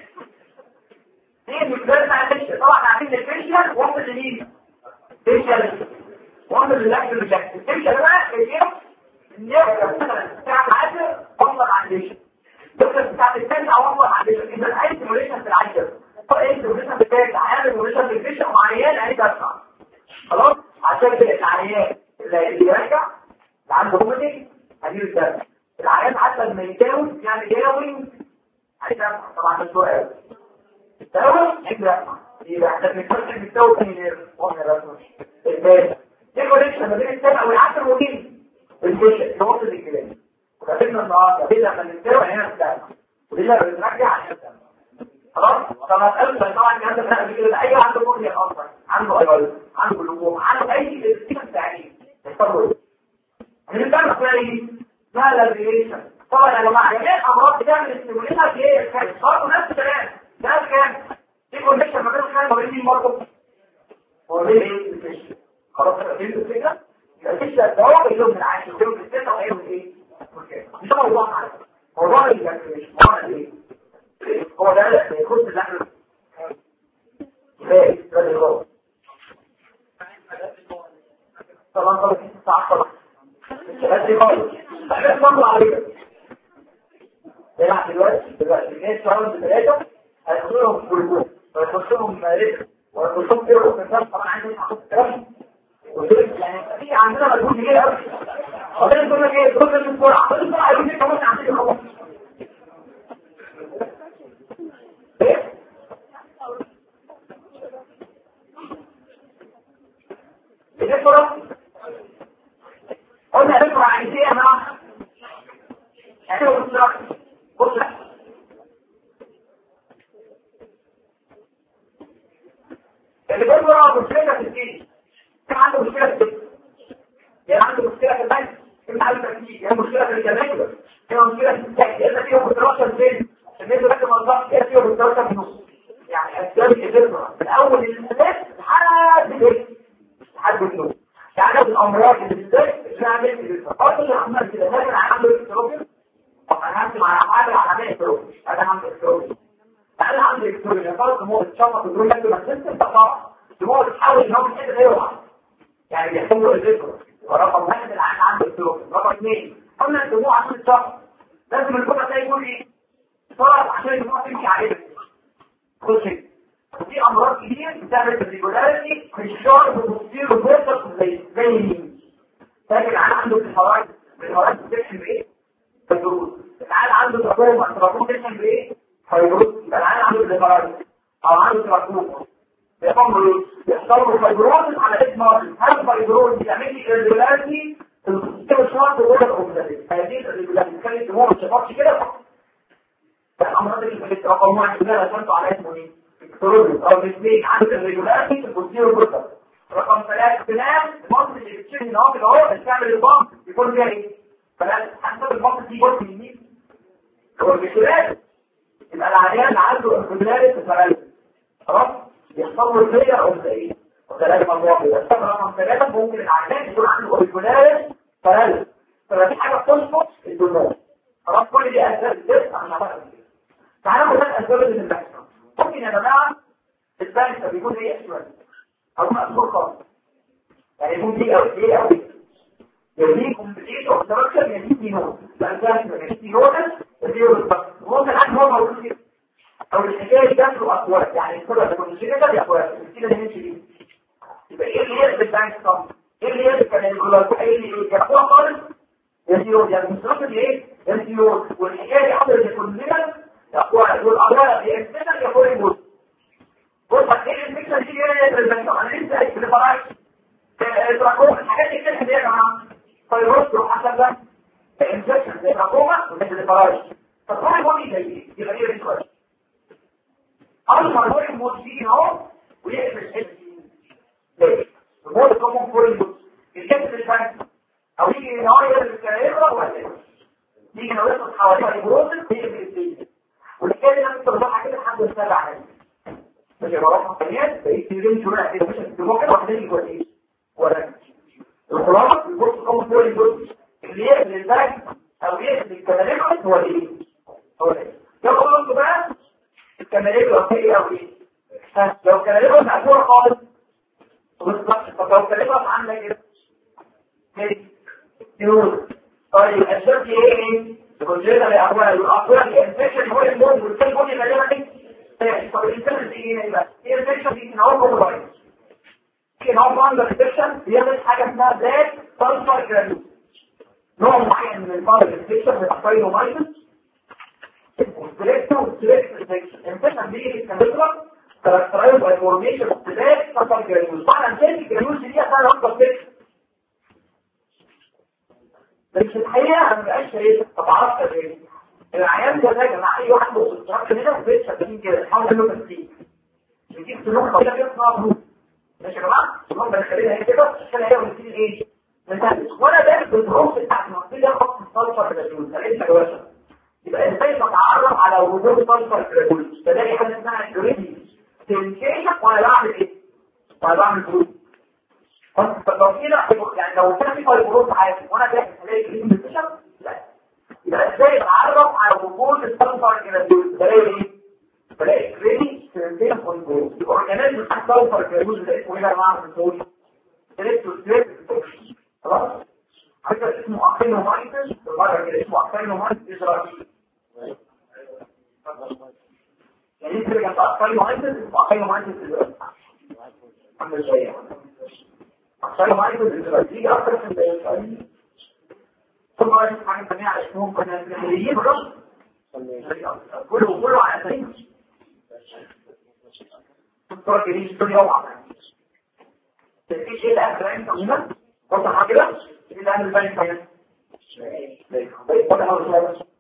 دي المقدار بتاع الفيشل طبعا عارفين الفيشل وصل لمين؟ فيشل وصل للاكل الجاكس الفيشل بقى ايه؟ بتاع العاشر وصل على الفيشل الدكتور بتاع الثاني اوصل على الفيشل اذا اي سيموليشن في العاشر اي سيموليشن في الثالث عامل سيموليشن في الفيشل وعيان عايز ادفع خلاص عشان كده العيان اللي يرجع اللي عنده هوميتيك هجيب الدم العيان حتى لما يتاوي يعني ياوي عايز ادفع طبعا ده سؤال التاوي عايز ادفع يبقى احنا بنتكلم في التاوي تاني واحنا رسمه الثالث ايه الكونكشن ما بين السبع والعشر ومين الفيشل توصل الكلام وكتبنا النهارده بدأ من السيرة هنا السنة ولله بنرجع عشان السنة خلاص طب هتقابل طبعا الكلام ده قبل كده اي عنده كورنيا اصلا عنده ايوال عنده جلوكوم عنده اي استيكن تعليم يحصل من الدم ايه ما لابريشن طبعا يا جماعه جميع الامراض بتعمل استيموليشن في ايه الخارج برضه نفس الكلام ده كام في كونكشن ما بين الخارج وبين مين برضه وبين ايه الفيش خلاص فهمت الفكره الفيش ده هو بيلوم من عايش بيلوم في السنه وهيعمل ايه مش موضوع معاك موضوع ايه موضوع ايه هو ده اللي يخص اللي احنا ايه ده اللي هو طبعا خلاص الساعه خلاص هدي خالص احنا نطلع عليك يلعب دلوقتي دلوقتي الناس راوند ثلاثه هيخشوا لهم جلوكوز ويخشوا لهم ريتم ويخشوا لهم كيلو في الناس طبعا عايزين يحطوا الكلام يعني في عندنا مجهود كبير قوي وبعدين تقول لك ايه تقول لك بسرعه تقول بسرعه يقول لك كمان عندي خلاص بنقرا قلنا نقرا عن ايه يا جماعه يعني بص بص اللي بيقرا مشكله في الدين كان عنده مشكله في الدين يعني عنده مشكله في البنك كان عنده تركيز يعني مشكله في الجماهير يعني مشكله في التاكيد الا فيهم بالدراسه فين الناس بس ما تضحش ايه فيهم بالدراسه في النص يعني اسباب الفكره من اول الناس لحد الايه لحد النص يعني الامراض اللي بالذات بنعمل الفقرات اللي عمال كده لكن عنده اكتروبين انا همشي مع حاجه على اكتروبين انا عندي اكتروبين انا عندي اكتروبين فرق مو اتشفط الدول لكن ما تنسى طبعا هو بتحاول ان هو مش قادر يوعى يعني بيحصل له الذكر ورقم واحد العين عنده اكتروبين رقم اثنين قلنا الدموع عشان الشخص لازم الجمعه ده يكون ايه صار عشان الدموع تمشي عليه كل شيء في امراض كتير بتعمل بالريجولاريتي في الشعر بتصير وبيرتق زي زي مين لكن العيال عنده الحوائج الحوائج بتكشف بايه فيبروز العيال عنده تراكم التراكم بتكشف بايه فيبروز يبقى العيال عنده الهيبرايد او عنده تراكم بيحصل بيحصل له فيبروز على اسم هل فيبروز بيعمل لي الريجولاريتي في السيستم الشعر وده الاوبزالي هذه الريجولاريتي كان الدموع ما تشفطش كده الامراض اللي في رقم واحد ده رسمته على اسمه ايه الكتروني او الاثنين عند الريجولاريتي في البوزيرو كوتا رقم ثلاثة بنام المنطقة اللي بتشيل ان هو كده اهو بتعمل البامب يكون فيها ايه؟ فلا حسب المنطقة دي جزء من مين؟ هو الريجولاريتي يبقى العيان عنده الريجولاريتي فراليس خلاص؟ يحصل له الفيا او ايه؟ ثلاثة مجموعة كده رقم ثلاثة ممكن العيان يكون عنده ريجولاريتي فراليس فما في حاجة تظبط الدماغ خلاص كل دي اسباب الدرس احنا بقى تعالوا نقول اسباب اللي بتحصل ممكن يا جماعه البنك بيكون ايه اسود او مقصور خالص يعني يكون دي او دي او دي يدي كومبليت او ستراكشر يدي دي نوت البنك يدي دي نوت يدي ممكن عاد هو موجود كده او الحكايه داخله اقوال يعني الصوره تكون كده ده اقوال كده نمشي دي يبقى ايه اللي هي البنك طب ايه اللي هي كان الجلوكوز ايه اللي كان اقوى خالص يدي نوت يعني الستراكشر ايه يدي نوت والحكايه دي حصلت كلنا اقوال والاقوال بيحسنا يقول الموت بص هتلاقي الميكسر دي ايه بالبنك انا لسه في الفراش التراكوما الحاجات دي كده يا جماعه فيروس روح حسب ده انفكشن زي التراكوما وزي الفراش فالروح هو زي يبقى ايه الفراش اول ما الروح الموت يجي اهو ويقفل الحته دي ليه؟ الموت كومون فور الموت الكبد الفرد او يجي نهار الكاريرا ولا يجي نوصل حواليها البروتين ويقفل السيل والحكايه دي انت بتضحك كده لحد السابع عليه مش بروح عمليات بقيت تنزل شويه كده مش الدماغ كده واحد يجي كويس ولا الخلاصه البص كم فوق الجزء اللي يقفل الباك او يقفل الكماليكوس هو ايه هو ايه لو قلت بقى الكماليكوس هي او ايه لو الكماليكوس مقفوله خالص طب لو الكماليكوس عامله كده كده طيب الشرط ايه الكونجيتا لأقوال الأقوال الانفكشن هو الموت والكل بودي غالبا ايه طب الانفكشن دي ايه بقى ايه الانفكشن دي ان هو كومباين ان هو باندر انفكشن بيعمل حاجه اسمها ذات سلفر جرانيول نوع معين من الباندر انفكشن بيبقى ستريكت وستريكت انفكشن انفكشن دي كان بيطلع كاركترايز باي فورميشن اوف ذات سلفر جرانيول طبعا الجرانيول دي اسمها اكتر بس في الحقيقه ما بقاش ايه طب عرفت ايه العيان ده يا جماعه اي واحد بص كده وبيت شغالين كده حاول انه تسليم يجيب سلوك طويله كده اسمها ماشي يا جماعه المهم بنخليها هي كده عشان هي بتيجي ايه مثلا وانا ده بالدروس بتاعت المقصود ده خط الصلفه في الجول فلقيت جواشة يبقى ازاي بتعرف على وجود صلفه في الجول فلاقي حاجه اسمها جريدي تنكيشن وانا بعمل ايه وانا بعمل جروب فلو كده يعني لو كان في فايبروز في حياتي وانا ده هلاقي جريدي تنكيشن لا يبقى ازاي اتعرف على وجود الصلفه في الجول بلاقي ايه بلاقي جريدي تنكيشن فايبروز الاورجانيزم بتاع الصلفه في الجول ده اسمه ايه يا جماعه في الجول الكتروسليت خلاص حاجة اسمه أخينومايتس المرة كده اسمه أخينومايتس إسرائيل يعني انت رجعت أخينومايتس اسمه أخينومايتس إسرائيل عامل شوية أخينومايتس إسرائيل يجي أكتر في الإسرائيل ثم أشوف حاجة ثانية اسمهم كنا الهليين الرسل كله كله على سنين تذكر كده الدنيا وعلا تفيش ايه الأهل العين تقويمة وضح كده ايه الأهل البين كمان وضح الصورة بس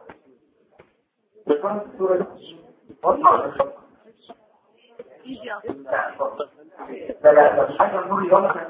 بس الصورة دي والله لا لا لا مش حاجة نقول يوم احنا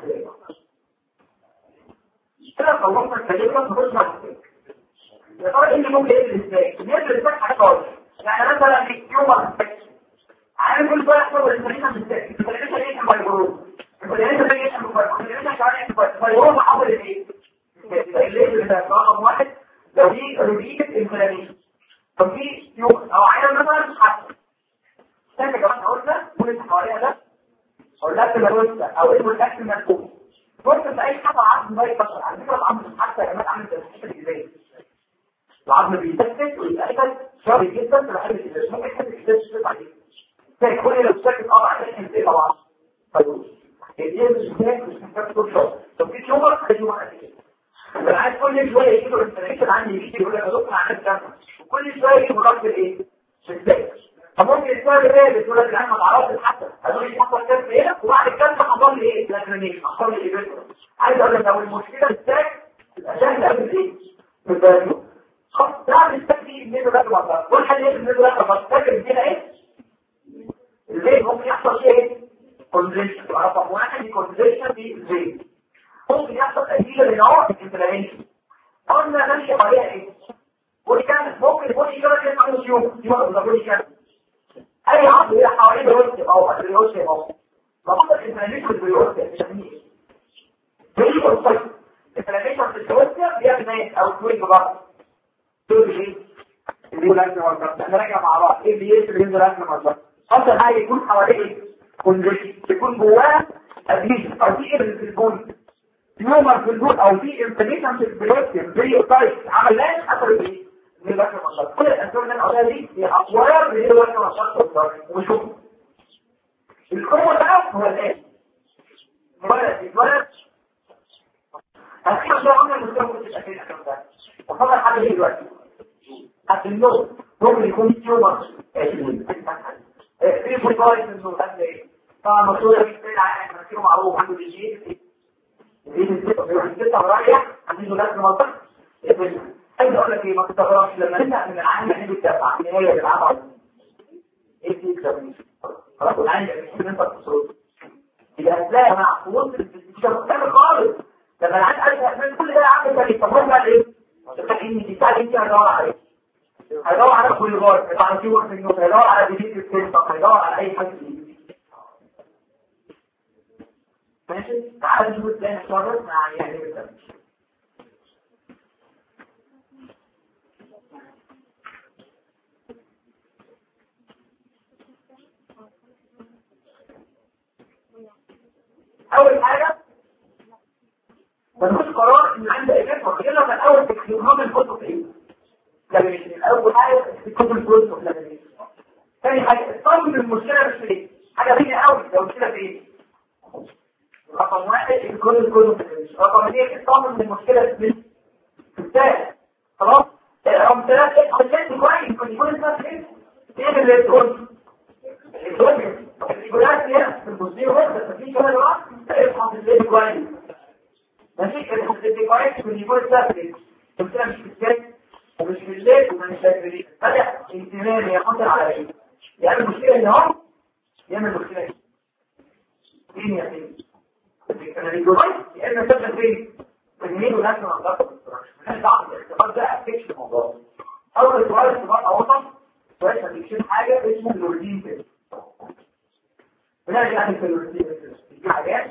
كده خلصنا الكلمة نخش مع السيك يا ترى ايه اللي ممكن يقلل ازاي؟ يقلل ازاي حاجة خالص يعني مثلا يوم عارف كل شويه يحصل الانسولين في السيك الانسولين ايه الفايبروز الانسولين ايه الفايبروز الانسولين مش عارف الفايبروز محول الايه؟ الليل ده رقم واحد لو دي ريبيت انفلاميشن طب في يوم او عيان مثلا مش حاسس استنى يا جماعه قلنا كل اللي حواليها ده قلنا الروسة او اسمه الاكل المركوب بص في اي حاجه عظم ما يبشر على فكره العظم حتى يا جماعه عامل زي الحته ازاي العظم بيتسكت ويتاكل شر جدا في الحته الازاز ممكن حته الازاز تشتغل عليه زي كل لو ساكت اه عشان ينزل طبعا طيب الازاز مش هناك مش محتاج كل شهر طب في تيومر في تيومر قد كده انا عايز كل شويه يجي له انفلاميشن عندي يجي يقول لك يا دكتور عندك كذا وكل شويه يجي مضاد الايه؟ شدات فممكن السؤال ده بتقول لك الان ما تعرفش حتى هتقول لي حصل كذا ايه وبعد كده حصل لي ايه لاكرينيشن حصل لي ايه عايز اقول لك لو المشكله الساك يبقى سهل قوي ايه بالبالو خلاص ده الساك دي منه ده بقى كل حد يقول منه ده بقى فاكر كده ايه الليل ممكن يحصل ايه كونجيشن رقم واحد كونجيشن في الليل ممكن يحصل تأثير لنوع الانفلاميشن قلنا ماشي عليها ايه وكان ممكن يكون إشارة كده عنده سيوم دي ما تقولش كده اي عضو اللي حوالين الوسط او الوسط او فقط الانفلاميشن بالوسط بنسميه ايه بالظبط الانفلاميشن في الوسط بيعمل ايه او توينج بقى تقول ايه اللي يقول لك احنا راجع مع بعض ايه اللي يقدر ينزل احنا مع بعض اصلا حاجه يكون حواليه ايه كونجيشن يكون جواه اديشن او في ايه في الجون تيومر في الجون او في انفلاميشن في الوسط زي طيب عملناش حصل ايه من الوجه المشرط كل الأسباب اللي أنا قلتها دي هي أطوار من الوجه المشرط والضرر وشوف الأول بقى هو الآن ولد اتولد هتحيح شوية عمر المستوى كنت الأخير الأخير ده وفضل حاجة ايه دلوقتي حتى النوم ممكن يكون تيومر في بويبايت من النوم هتلاقي ايه طبعا مصورة في السيل عائل مسيره معروف عنده ديجيت دي الستة رايح عنده لازم منطق عايز اقول لك ايه ما تستغربش لما نبدا من العالم اللي بتدفع ان هي بتلعب ايه دي كده خلاص العالم اللي انت تصرف يبقى هتلاقي مع وسط مش مختلف خالص لما العالم قال من كل ده عامل تاريخ طب هو قال ايه؟ ان دي بتاع انت هتدور على ايه؟ هيدور على كل غار هيدور على في وقت النوم هيدور على ديليت السيستم هيدور على اي حاجه ماشي تعال نشوف ازاي نتصرف مع يعني بالتالي اول حاجة بنخش قرار ان عندي اجابة وكده من اول تكليمات الكتب ايه لابنيشن اول حاجة الكتب الكتب لابنيشن ثاني حاجة الطالب المشكلة مش ايه حاجة بيني قوي لو المشكلة في ايه رقم واحد الكتب الكتب رقم اثنين الطالب من المشكلة في الثالث خلاص رقم ثلاثة خليت كويس كنت يقول الناس ايه ايه اللي تقول الجولات هي في البوزيو بس في كمان بقى افحص الليل كويس ماشي افحص الليل كويس كويس في النيكول السفلي قلت لها مش في السفل ومش في الليل ومش في الليل بدأ انتمامي يخطر على ايه يعني المشكلة اللي هو يعمل مشكلة ايه مين يا سيدي كان الجوبايت يا اما سبب فين تجميل وناس من الضغط مش دعوه الاختبار ده افكش الموضوع اول سؤال اختبار اوسط كويس هتكشف حاجه اسمه الروتين كده بنرجع يعني في الروتين دي حاجات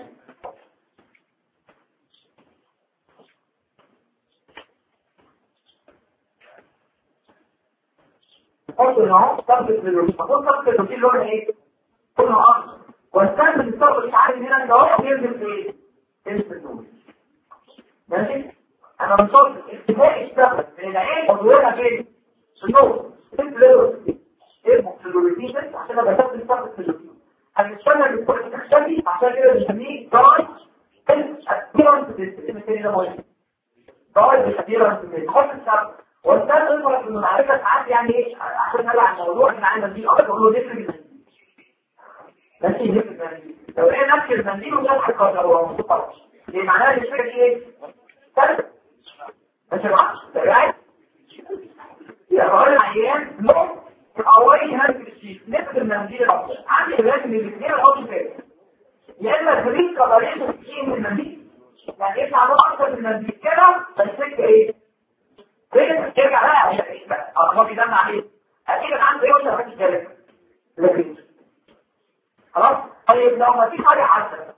حط هنا اهو ثبت في الروتين فقط ثبت الروتين لون ايه؟ لونه اخضر واستخدم الصبر مش عارف هنا ان هو ينزل في ايه؟ ينزل في النور ماشي؟ انا بنصد اتفاق اشتغل من العين وظهورها فين؟ في النور انت ليه ايه في الروتين عشان انا بستخدم الصبر في الروتين هنشتغل بالكل تختفي عشان كده بنسميه داي اديرنس الاسم الثاني ده مهم داي اديرنس حط الصبر واستاذ يقول ان المعرفه ساعات يعني ايه عشان نبع الموضوع احنا عندنا دي اكتر اقول له ديفرنت ماشي لو ايه نفس المنديل وده حقيقة هو مصطلح دي معناها ان الشيء ايه ثالث ماشي معاك تبعي يا بقول العيان نو اولي هذا الشيء نفس المنديل الافضل عندي لازم الاثنين احط كده يا اما فريق قدريه تشيل من المنديل يعني ايه تعمل اكتر من المنديل كده بس ايه كده ترجع بقى اخبار دم عليه اكيد عنده ايه ولا مفيش كلام لكن خلاص طيب لو ما في حاجة عارفة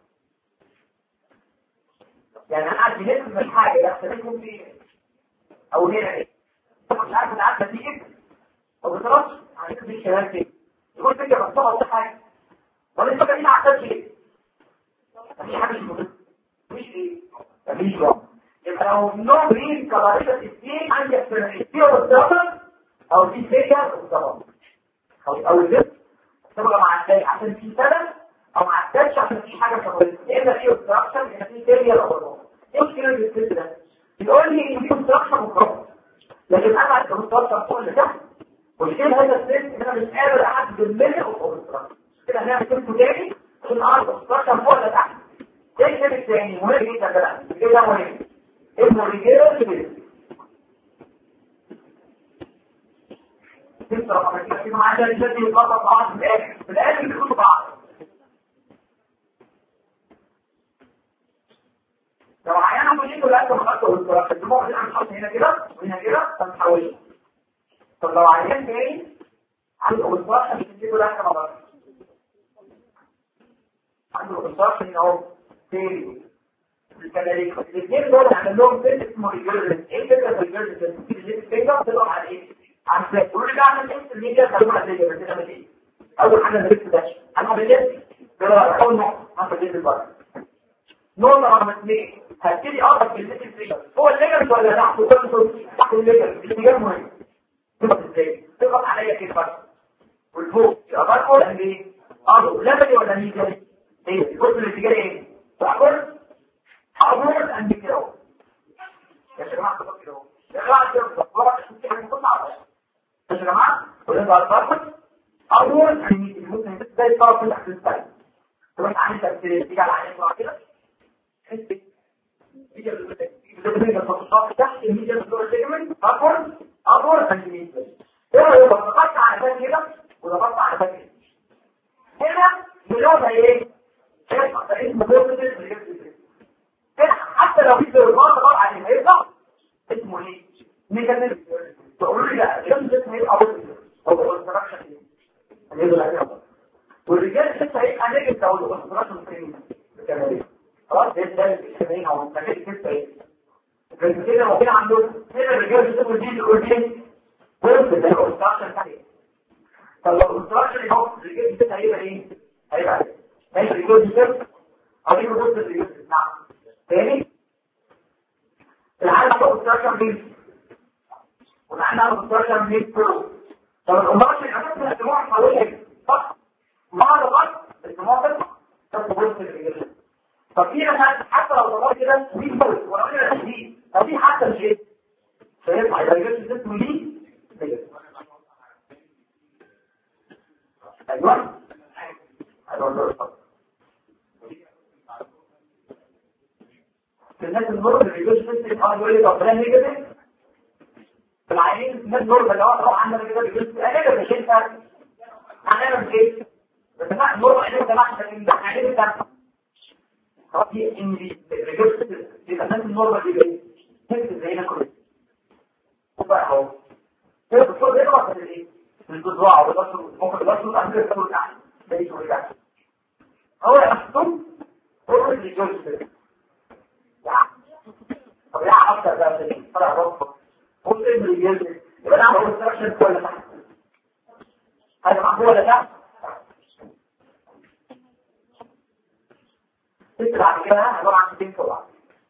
يعني انا عندي نسبة من حاجة يختلفون في او هنا ايه مش عارف انا عارفة دي ايه طب خلاص عايز دي كلام كده يقول فكرة مفتوحة ولا حاجة ولا الفكرة دي ما عارفة ايه مفيش حاجة مش مهم مفيش ايه مفيش وقت يبقى لو نوع رين كباريشة السين عندي احتمالية دي والضغط او دي فيجر والضغط او او الجسم تبقى مع الثاني عشان في سبب او مع الثالث عشان في حاجه سببيه يا اما في اوبستراكشن يا في فيلير او نو ايه المشكله في الست ده بيقول لي ان في اوبستراكشن وخلاص لكن انا عايز اوبستراكشن فوق اللي تحت والشيء هذا الست ان انا مش قادر احدد الملء اوبستراكشن كده هنعمل كلمه تاني عشان اعرف اوبستراكشن فوق ولا تحت ايه الشيء الثاني مهم جدا بقى كده مهم اسمه ريجيرال تسرق رقم كده معاه ده الذي يقرب بعض في الاخر في الاخر بيكونوا بعض لو عيان عمل ايه ولا انت خدته والصراحه الدموع اللي عم تحط هنا كده وهنا كده فنحولها طب لو عيان تاني عنده اوبستراكشن مش تجيبه لا كما بره عنده اوبستراكشن هنا اهو تاني الكلاريك الاثنين دول عمل لهم فيلم اسمه ريجرجن ايه الفكره في الريجرجن الفكره بتبقى على ايه عارفه تقول لي اعمل ايه اللي جاي خلوها زي ما كده ايه اول حاجه نريد ده انا بدات اول نقطه انا بديت البر نقطه رقم اثنين هبتدي اقرب بالليجن فيجر هو الليجن ولا تحت وكل تحت الليجن الليجن مهم تضغط ازاي تضغط عليا كده بس والفوق يبقى برضه قال ايه اه لبني ولا ميجا ايه الجزء الاتجاه ايه تعبر تعبر عند كده يا جماعه تبقى كده يا جماعه كده يا جماعه ونبقى الفرق اول ممكن زي الطرف اللي تحت السايد تروح عامل تفسير تيجي على عين كده تيجي الخطوط تحت الميديا فلور سيجمنت اكبر اكبر سنتيمتر ايه رايك ضغطت على ده كده وضغطت على ده كده هنا بنقولها ايه شايف اسمه بوزيتيف حتى لو في ضربات طبعا عليه هيطلع اسمه ايه ميكانيزم تقولوا لي لا الجنس اسمه ايه او او الانستراكشن ايه والرجال لسه هيبقى نجم او الانستراكشن فين خلاص ده ده الشبهين او المكان لسه ايه لكن كده لو كده عندهم هنا الرجال بيسموا دي الاورجين بص ده الانستراكشن تحت طب لو الانستراكشن اهو الرجال لسه هيبقى ايه هيبقى ماشي الرجال دي او يبقى بص الرجال نعم تاني العالم الانستراكشن مين ونحن نسترجع من البرو طب الأمراض اللي عملت الاجتماع حوالي صح مع الوقت الاجتماع ده طب بص الرجال طب في مثلا حتى لو ضربت كده دي بص ولا كده دي طب دي حتى مش ايه فيطلع يبقى الجسم اسمه دي ايوه ايوه الناس النورمال ريجوش سيستم اه يقول لي طب ده نيجاتيف العينين الناس نورمال اه طبعا عندنا كده ريجوش انا مش انت هنعمل ايه بس ما النورمال عينين ده احنا ده عينين ده خلاص دي ان دي ريجوش يبقى الناس النورمال دي ايه هيك زينا كده وبقى اهو كده الدكتور بيقرا في الايه في الجزوع وده ممكن ده صوت عندك صوت تحت ده يقول لك هو يحكم هو اللي يجوز طب يا اكتر ده في طلع ربك قلت ايه اللي يجوز يبقى انا عمل استراكشن ولا تحت هذا معقول ولا تحت تطلع كده عباره عن ستين طبعا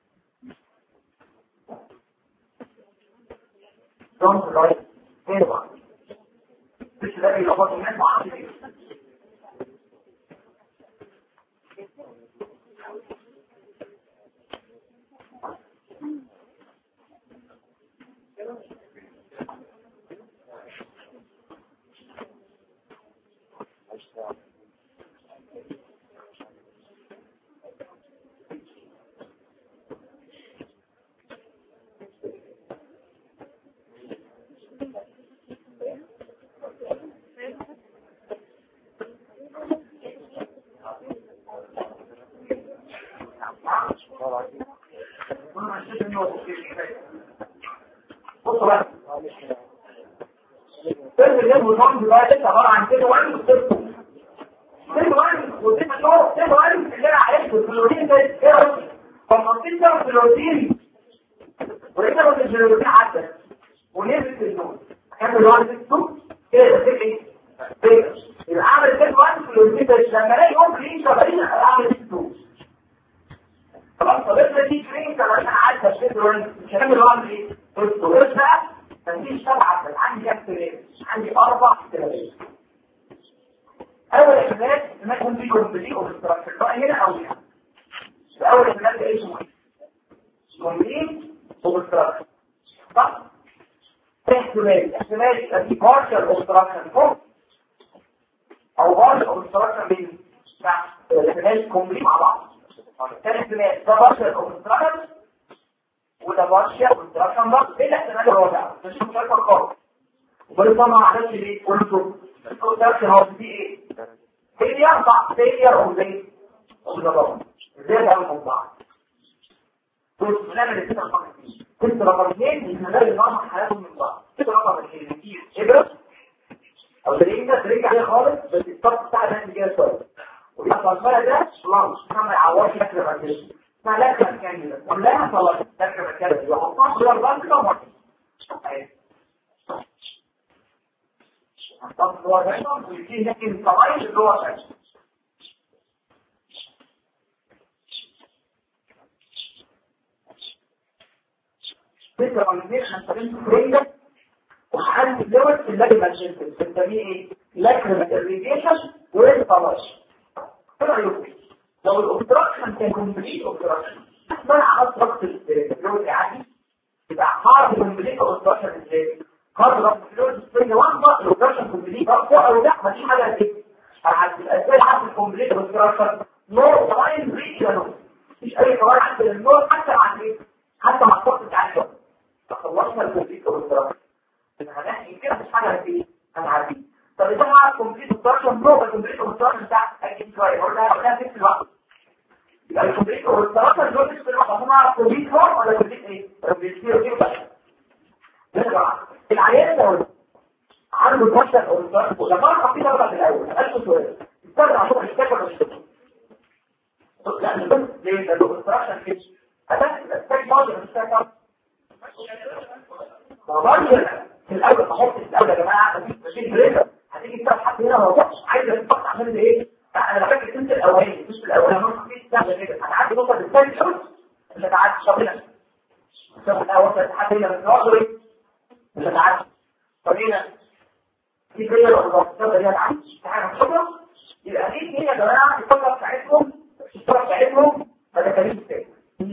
دونت رايت ايه بقى مش ده اللي هو الناس ما عارفين ايه بصوا بقى فيلم اللي النظام دلوقتي لسه عباره عن كده وعن وصفته سيب وعن وسيب الشغل سيب وعن اللي انا عرفته في الروتين ده ايه رايك؟ فمنطقه ده في الروتين ولقيت بس الروتين عدى ونزلت النوم كمل وعن ستة كده ده ايه؟ كده يبقى اعمل سيب وعن في الروتين ده لما الاقي ممكن يجي شغالين اعمل ستة خلاص طب انت دي فريم كمان عدى الشيء مش هنعمل واحد ايه بص بص بقى مفيش سبعه بس عندي كام احتمال عندي اربع احتمالات اول احتمال احتمال يكون في كومبليت اوبستراكشن بقى هنا او هنا اول احتمال ده ايه اسمه كومبليت اوبستراكشن صح احتمال احتمال يبقى في بارشل اوبستراكشن فوق او بارشل اوبستراكشن بين تحت الاحتمال كومبليت مع بعض ثاني احتمال ده بارشل اوبستراكشن وده بارشل اوبستراكشن برضه ايه الاحتمال الرابع مش مشاركه خالص وبرضه ما عملش ليه قلته الاوبستراكشن هو دي ايه هي يرفع فيلير او زي وده ازاي بقى من بعض بص بنعمل الكتاب رقم اثنين كنت رقم اثنين ان نلاقي نظام حياتهم من بعض كنت رقم اثنين كتير ابرز او تلاقيه ترجع عليه خالص بس الطاقه بتاع ده كده شويه ويحصل بقى ده خلاص ما يعورش شكل الرجل ما لا كان كلها خلاص شكل الرجل يحطها في الارض كده مرة طب هو ده ويجي لكن طبيعي اللي هو شكل فكرة من الاثنين هنستخدم فريدة وحل اللوت في اللاجل ماجنتل بنسميه ايه؟ لاكريمال irrigation والطلاش ايه رايكم؟ لو الاوبستراكشن كان كومبليت اوبستراكشن منع ضغط اللوت العادي يبقى هارد كومبليت اوبستراكشن ازاي؟ هارد ضغط اللوت الثاني واحده الاوبستراكشن كومبليت فوق او تحت مفيش حاجه كده الاسئله عند الكومبليت اوبستراكشن نور لاين ريجن مفيش اي قواعد عند النور حتى مع ايه؟ حتى مع الضغط بتاع الشغل فخلصنا الكومبليت اوبستراكشن هنحكي كده مش حاجه في هنعدي طب اذا مع الكمبيوتر اوبستراكشن نوع الكمبيوتر اوبستراكشن بتاع اكيد شويه قلنا قلنا في الوقت يبقى الكمبيوتر اوبستراكشن دول في الوقت عشان اعرف كمبيوتر ولا كمبيوتر ايه كمبيوتر ايه بقى العيان ده عنده كوشن اوبستراكشن لما اعرف في درجه في الاول اسال سؤال استنى عشان اشتكي ولا اشتكي لا بس ليه الاوبستراكشن كده هتاخد الاسباك مارجن مش فبرضه في الاول احط في الاول يا جماعه مفيش ماشين بريشر هتيجي تفتح حد هنا ما وقفش عايز تفتح عشان ايه انا فاكر انت الاولاني مش الاولاني مش في سهله كده هتعدي نقطه الثاني شوت مش هتعدي شغلنا شوف الاول وصلت حد هنا من نقطه مش هتعدي طب هنا في كده لو ضغطت هنا تعدي في حاجه خبره يبقى اكيد هنا يا جماعه الفتره بتاعتهم الفتره بتاعتهم ده كلام تاني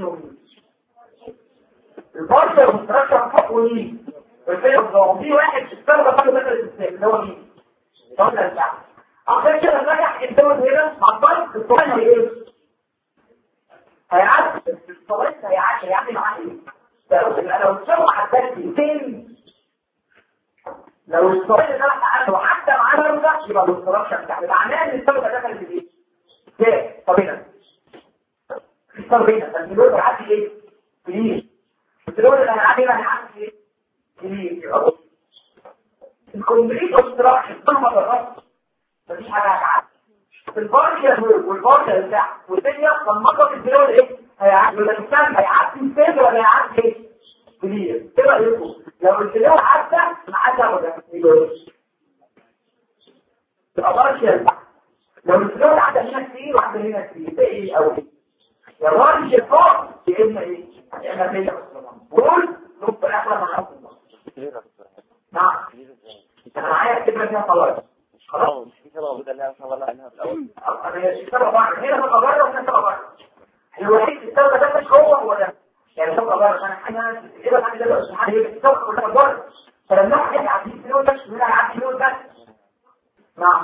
البارشل والستراكشر فوق ومين الفيلم في واحد استخدم قبل مثل الاستثناء اللي هو مين؟ دولة الشعب عشان كده نجح الدول هنا مع الضغط الصغير ايه؟ هيعدي الصلاة هيعدي هيعمل معاه ايه؟ لو الشغل عدى فين لو الصلاة اللي انا تعالى وعدى معاه ده يبقى الاستراكشر بتاعه معناه ان السبب دخل في ايه؟ ليه؟ طب هنا طب هنا فالمليون هيعدي ايه؟ كبير الدول اللي هنعدي هنا هيعدي ايه؟ كبير الكومبليت اوبستراكشن كل ما جربت مفيش حاجه هتعدي في البارشل والبارشل بتاع والدنيا لما الدول ايه؟ هيعدي ولا الانسان هيعدي السيل ولا هيعدي ايه؟ كبير ايه رايكم؟ لو الدول عدى معاه ده يبقى تبقى بارشل لو الدول عدى هنا كتير وعدى هنا كتير ده ايه او ايه؟ يا راجل فوق يا اما ايه؟ يا اما كده قول نقطة احلى من حق الله نعم انا معايا الكلمة فيها خلاص خلاص مش في سبب موجودة اللي انا صلى عليها في الاول انا السبب بره هنا بقى بره وهنا بقى بره الوحيد السبب ده مش هو هو ده يعني بقى بره انا حاجه كده حاجه ده بس حاجه السبب كلها بره فلما واحد يعدي في اليوم بس ولا يعدي في اليوم بس نعم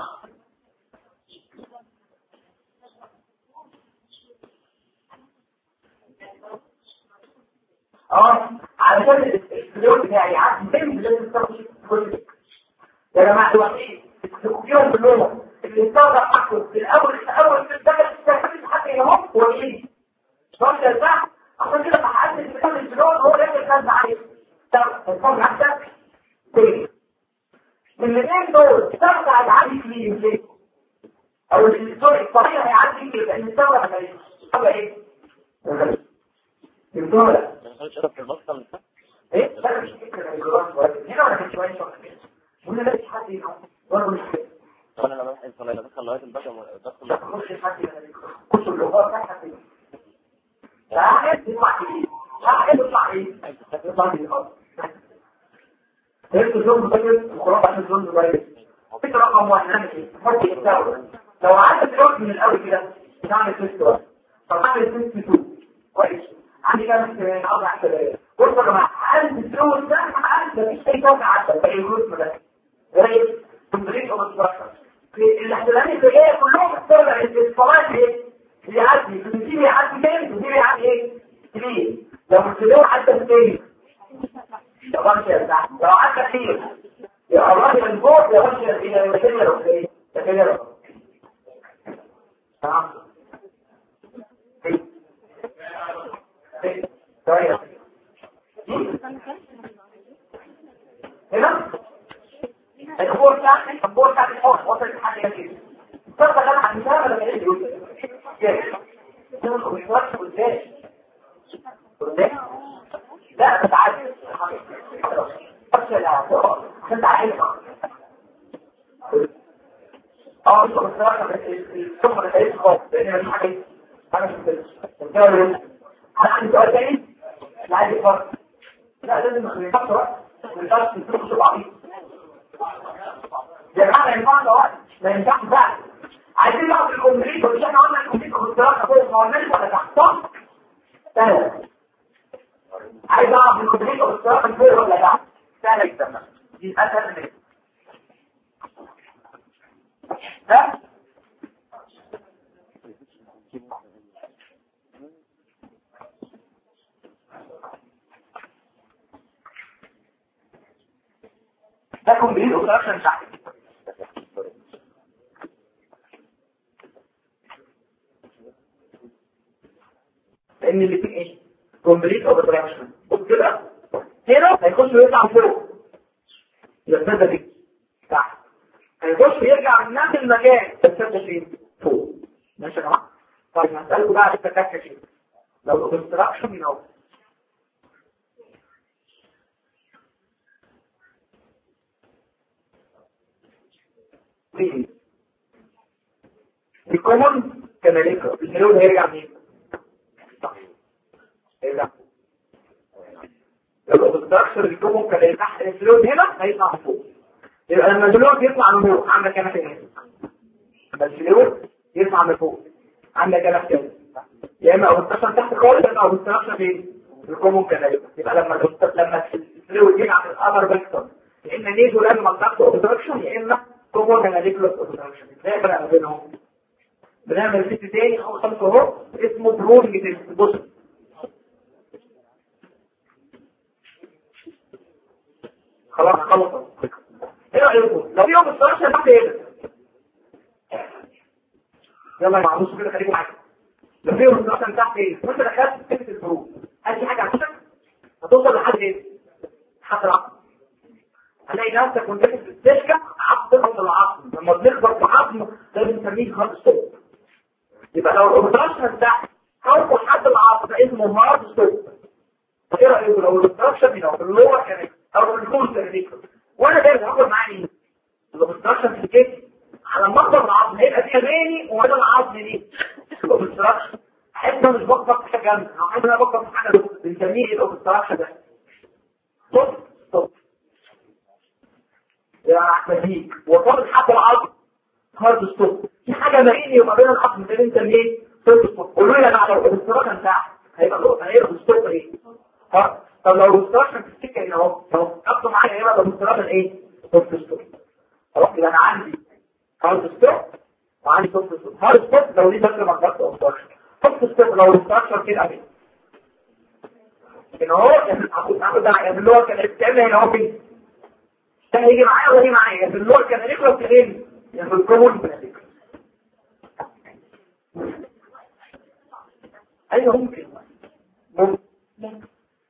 اه علشان الفلوس بتاعي عارف فين لازم تستخدم كل يا جماعه دلوقتي الكمبيوتر كلهم اللي استخدم حقه في الاول في الاول في الدخل استخدم حق اهو هو ايه؟ صح يا صح عشان كده محدد الفلوس الفلوس هو اللي يخزن عليه طب الفرق عندك كويس الاثنين دول استخدم هيعدي فيه ليه؟ او السوري الطبيعي هيعدي فيه لان استخدم هيعدي ايه؟ الدولة شرف المصدر من فوق ايه لا مش فكرة الجراس هنا ولا كان شوية شوية قلنا لا حد ينام ولا مش كده وانا لما بحب صلاه بدخل لغايه البشر بدخل لا تخش حد كل اللغات لا حد لا حد يطلع ايه لا حد يطلع ايه يطلع ايه خالص هيك زوم بيت وخلاص عشان زوم بيت فكرة رقم واحد نعمل ايه حط الدولة لو عدت الوقت من الاول كده نعمل تيست واحد طب نعمل تيست 2 كويس عندي كام في اربع سنوات قلت يا جماعه هل الفلوس ده هل مفيش اي توقع عشان زي الجسم ده زي كومبليت اوف الاحتلالات اللي جايه كلهم بترجع الصلاه ايه اللي يعدي الدين يعدي فين الدين يعدي ايه كبير لو الفلوس عدى فين يا باشا لو عدى كتير يا الراجل من فوق يا باشا الى المكان لو ايه ده كده تمام طيب هنا الخبور بتاع الخبور بتاع الحوض وصل لحد كده الصرفة ده عن مثال ولا ايه يقول ده مش وقت قدام قدام لا تتعدي عشان تعالي اه انت بصراحه الصبح ده ايه خالص لان مفيش حاجه انا مش متجوز هل عندي سؤال تاني؟ لا عايز يفرق لا لازم نخلص وقت ما ينفعش تخش بعضيك يا جماعه ما ينفعش وقت ما ينفعش بقى عايزين نقف في الكومبليت مش احنا قلنا الكومبليت باختراق فوق ما قلناش ولا تحت صح؟ سهل عايز اعرف الكومبليت باختراق فوق ولا تحت سهل جدا دي اسهل من كده ده ده كومبليت اوبستراكشن تحت لان اللي فيه ايه كومبليت اوبستراكشن بص كده هنا هيخش ويطلع فوق يبقى دي تحت هيخش ويرجع من نفس المكان بس فين فوق ماشي يا جماعه طيب هسألكم بقى على التكاتك فين لو الاوبستراكشن ينور فيه الكومن كمالكة الحلول هيرجع منين؟ صح هيرجع لو الاستراكشر الكومن كان تحت الفلويد هنا هيطلع فوق يبقى لما الفلويد يطلع من فوق عندك هنا فين يبقى الفلويد يطلع من فوق عندك هنا فين يا اما اوبستراكشر تحت خالص يا اما اوبستراكشر فين الكومن كمالكة يبقى لما لما الفلويد يقع في الابر فيكتور يا اما نيزو لما ضغط اوبستراكشن يا اما كومون ريديكولوس اوبستراكشن ازاي بقى بينهم بنعمل ست تاني او خمسه اهو اسمه برولنج تيست بص خلاص خلص ايه رايكم لو في اوبستراكشن تحت ايه يلا يا معلوش كده خليكم معايا لو في اوبستراكشن تحت ايه وانت دخلت فكره الفروق هل في حاجه عندك هتوصل لحد ايه حد العقل هتلاقي نفسك وانت في السلكه عقد تخبط العظم لما بنخبط في عظم ده بنسميه خط ستوب يبقى لو الاوبستراكشن تحت هوصل لحد العظم ده اسمه مرض ستوب ايه رايكم لو الاوبستراكشن هنا في اللور كانت او الجول كانت وانا دايما هاخد معايا مين الاوبستراكشن في الكتف على مقدر العظم هيبقى في اماني وهذا العظم دي الاوبستراكشن احب مش بقبض في حاجه جامده انا عايز انا بقبض في حاجه بنسميه الاوبستراكشن ده طب طب يا احمديك وصلت حتى العظم هارد ستوب في حاجه مريني وما بين العظم ده بنسميه ستوب ستوب قولوا لي انا على الاوبستراكشن بتاعك هيبقى هيبقى ستوب ايه ها طب لو الاوبستراكشن في السكه هنا اهو اهو اخده معايا هيبقى الاوبستراكشن ايه ستوب ستوب خلاص يبقى انا عندي هارد ستوب وعندي ستوب ستوب هارد ستوب لو ليه بس ما ضغط اوبستراكشن ستوب ستوب لو الاوبستراكشن كده اهي هنا اهو هاخد هاخد يعني اللي هو كان بتعمل هنا اهو فين ده هيجي معايا ولا هيجي معايا في اللور كان يخلص فين يعني في الكومون بناديك ايوه ممكن ممكن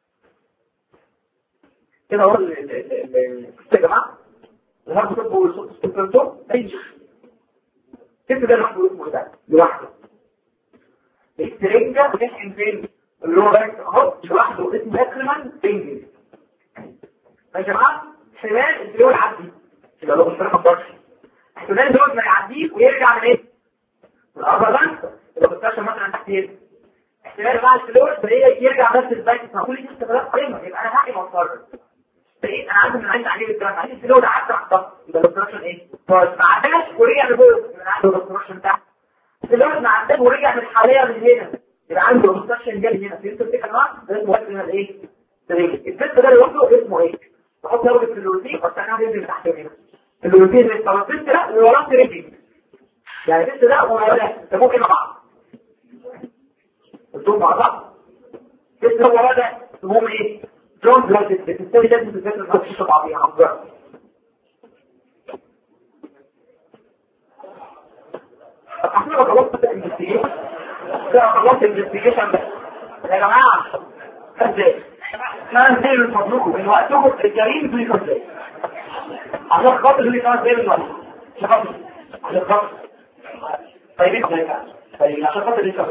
كده هو يا جماعه الهرب صوت والصوت الصوت اي كده ده لوحده اسمه ده لوحده السرنجه بتحقن فين اللي هو بس اهو لوحده اسمه اكرمان بنجل يا جماعه احتمال الفلول يعدي يبقى لو مش ما تقدرش احتمال الفلول ما يعديش ويرجع من ايه؟ من الاربع بنك لو بتكشف مثلا تحت ايه؟ احتمال مع الفلول هي يرجع نفس البنك هقول لي انت ثلاث قيمه يبقى انا حقي مضطر بقيت انا عارف ان عندي عليه الكلام عندي الفلول عدى على الضغط يبقى الاوبستراكشن ايه؟ طيب ما عداش ورجع لفوق يبقى عنده الاوبستراكشن بتاعه الفلول ما عداش ورجع من حاليا من هنا يبقى عنده الاوبستراكشن جاي هنا فهمت الفكره بقى؟ ده اسمه هنا الايه؟ الفلت ده لوحده اسمه ايه؟ بحط درجة في اللوتين واستناها تنزل تحت هنا اللوتين اللي طلعت ده ووراه رجلي يعني الست ده ووراه ده ممكن مع بعض الدول مع بعض الست ده وراه ده المهم ايه جون بلاد بتستوي لازم تذاكر ما تخش بعضيها عبارة احنا لو خلصت الانفستيجيشن كده خلصت الانفستيجيشن بس يا جماعه ازاي ما نزل المطلوب من وقتكم الكريم في الكتاب عشان خاطر اللي كان زي الوقت عشان خاطر عشان خاطر طيب طيب عشان خاطر اللي كان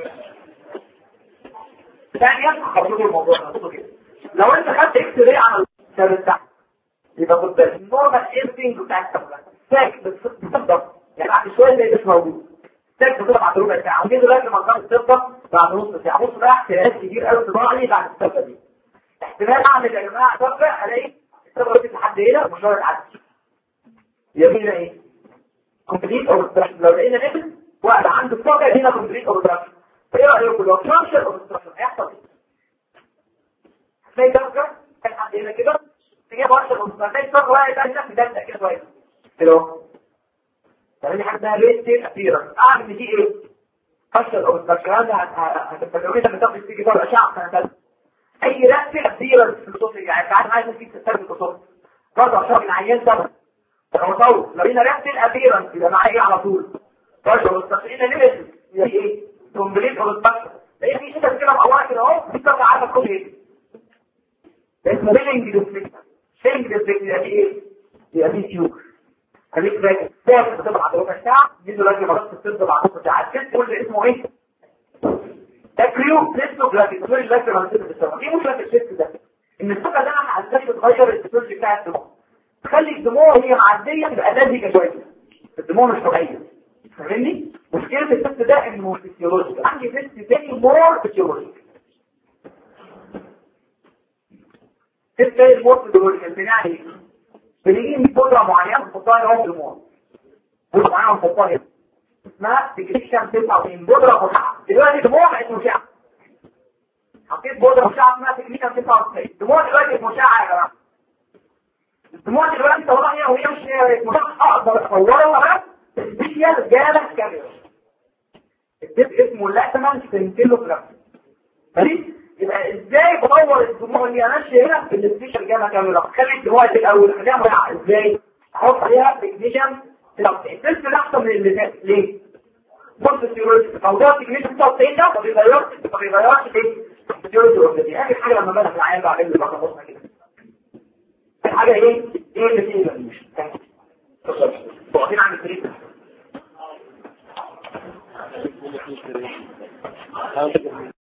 ثانيا خطوط الموضوع كده لو انت خدت اكس راي على الكتاب بتاعك يبقى خد بالك النورمال ايرثينج بتاع الكتاب ساك بالظبط يعني بعد شويه ده مش موجود ساك بتطلع بعد ربع ساعه ودي دلوقتي لما كانت تفضل بعد نص ساعه بص بقى احتياجات كتير قوي تطلع لي بعد السفره دي احتمال اعمل يا جماعه صفقه الاقي الصفقه دي لحد هنا ومش راضي تعدي يمينا ايه كومبليت او لو لقينا نفس وقت عنده الصفقه هنا كومبليت او ستراكشر فايه رايكم لو ترانشر او ستراكشر هيحصل ايه تلاقي صفقه كان حد هنا كده تجيب ورشه او ستراكشر تلاقي صفقه واحد هنا في ده كده شويه كده تعمل حاجه اسمها ريت اخيرا اعمل دي ايه فشل او ستراكشر هذا هتفكروا كده بتاخد تيجي طالع اشعه سنه ثالثه اي رأسي كبيرة في الصوت يعني ساعات عايز تسيب تستخدم الصوت برضه عشان العيان سبب لو طول لو لقينا رأسي الأخيرا يبقى معايا ايه على طول برضه مستقينا ليميت يبقى ايه كومبليت او سبكتر لقيت في شده كده مقوره كده اهو دي بتبقى عارفه تكون ايه اسمه بيلنج ديفليكت بيلنج ديفليكت يعني ايه يبقى دي تيوب خليك فاكر فاكر بتبقى بعد ربع ساعه دي دلوقتي مرات بتبقى بعد نص ساعه كده تقول اسمه ايه تكريو بليستوجرافي تقول لك لما تبدا بالسبب ايه مشكله الشيست ده ان الثقه ده انا ازاي بتغير الفسيولوجي بتاع الدموع تخلي الدموع هي معديه تبقى لزجه شويه الدموع مش طبيعيه فاهمني مشكله الشيست ده انه فسيولوجي عندي شيست تاني مور فسيولوجي شيست تاني مور فسيولوجي يعني بنيجي بودره معينه نحطها هنا في الدموع بودره معينه نحطها هنا اسمها سكريشن 99 بودرة مشعة دلوقتي دموع بقت مشعة حطيت بودرة مشعة اسمها سكريشن 99 دموع دلوقتي مشعة يا جماعة الدموع دلوقتي طالما هي وهي مش مشعة اقدر اصورها سبيشال جالك كاميرا الدب اسمه لاتمان سنتيلو جرام ماشي يبقى ازاي بدور الدموع اللي ماشيه هنا في الاستيشن جامعه كامله خلي الدموع دي الاول خليها مرعى ازاي احط عليها تكنيشن التست احسن من اللي فات ليه بص السيولوجي موضوع التكنيشن بتاع التين ده ما بيغيرش ما بيغيرش ايه السيولوجي دي اخر حاجه لما بدأ العيان بعدين اللي بقى بص كده الحاجه ايه ايه اللي فيه التكنيشن واقفين عن التريد Thank you.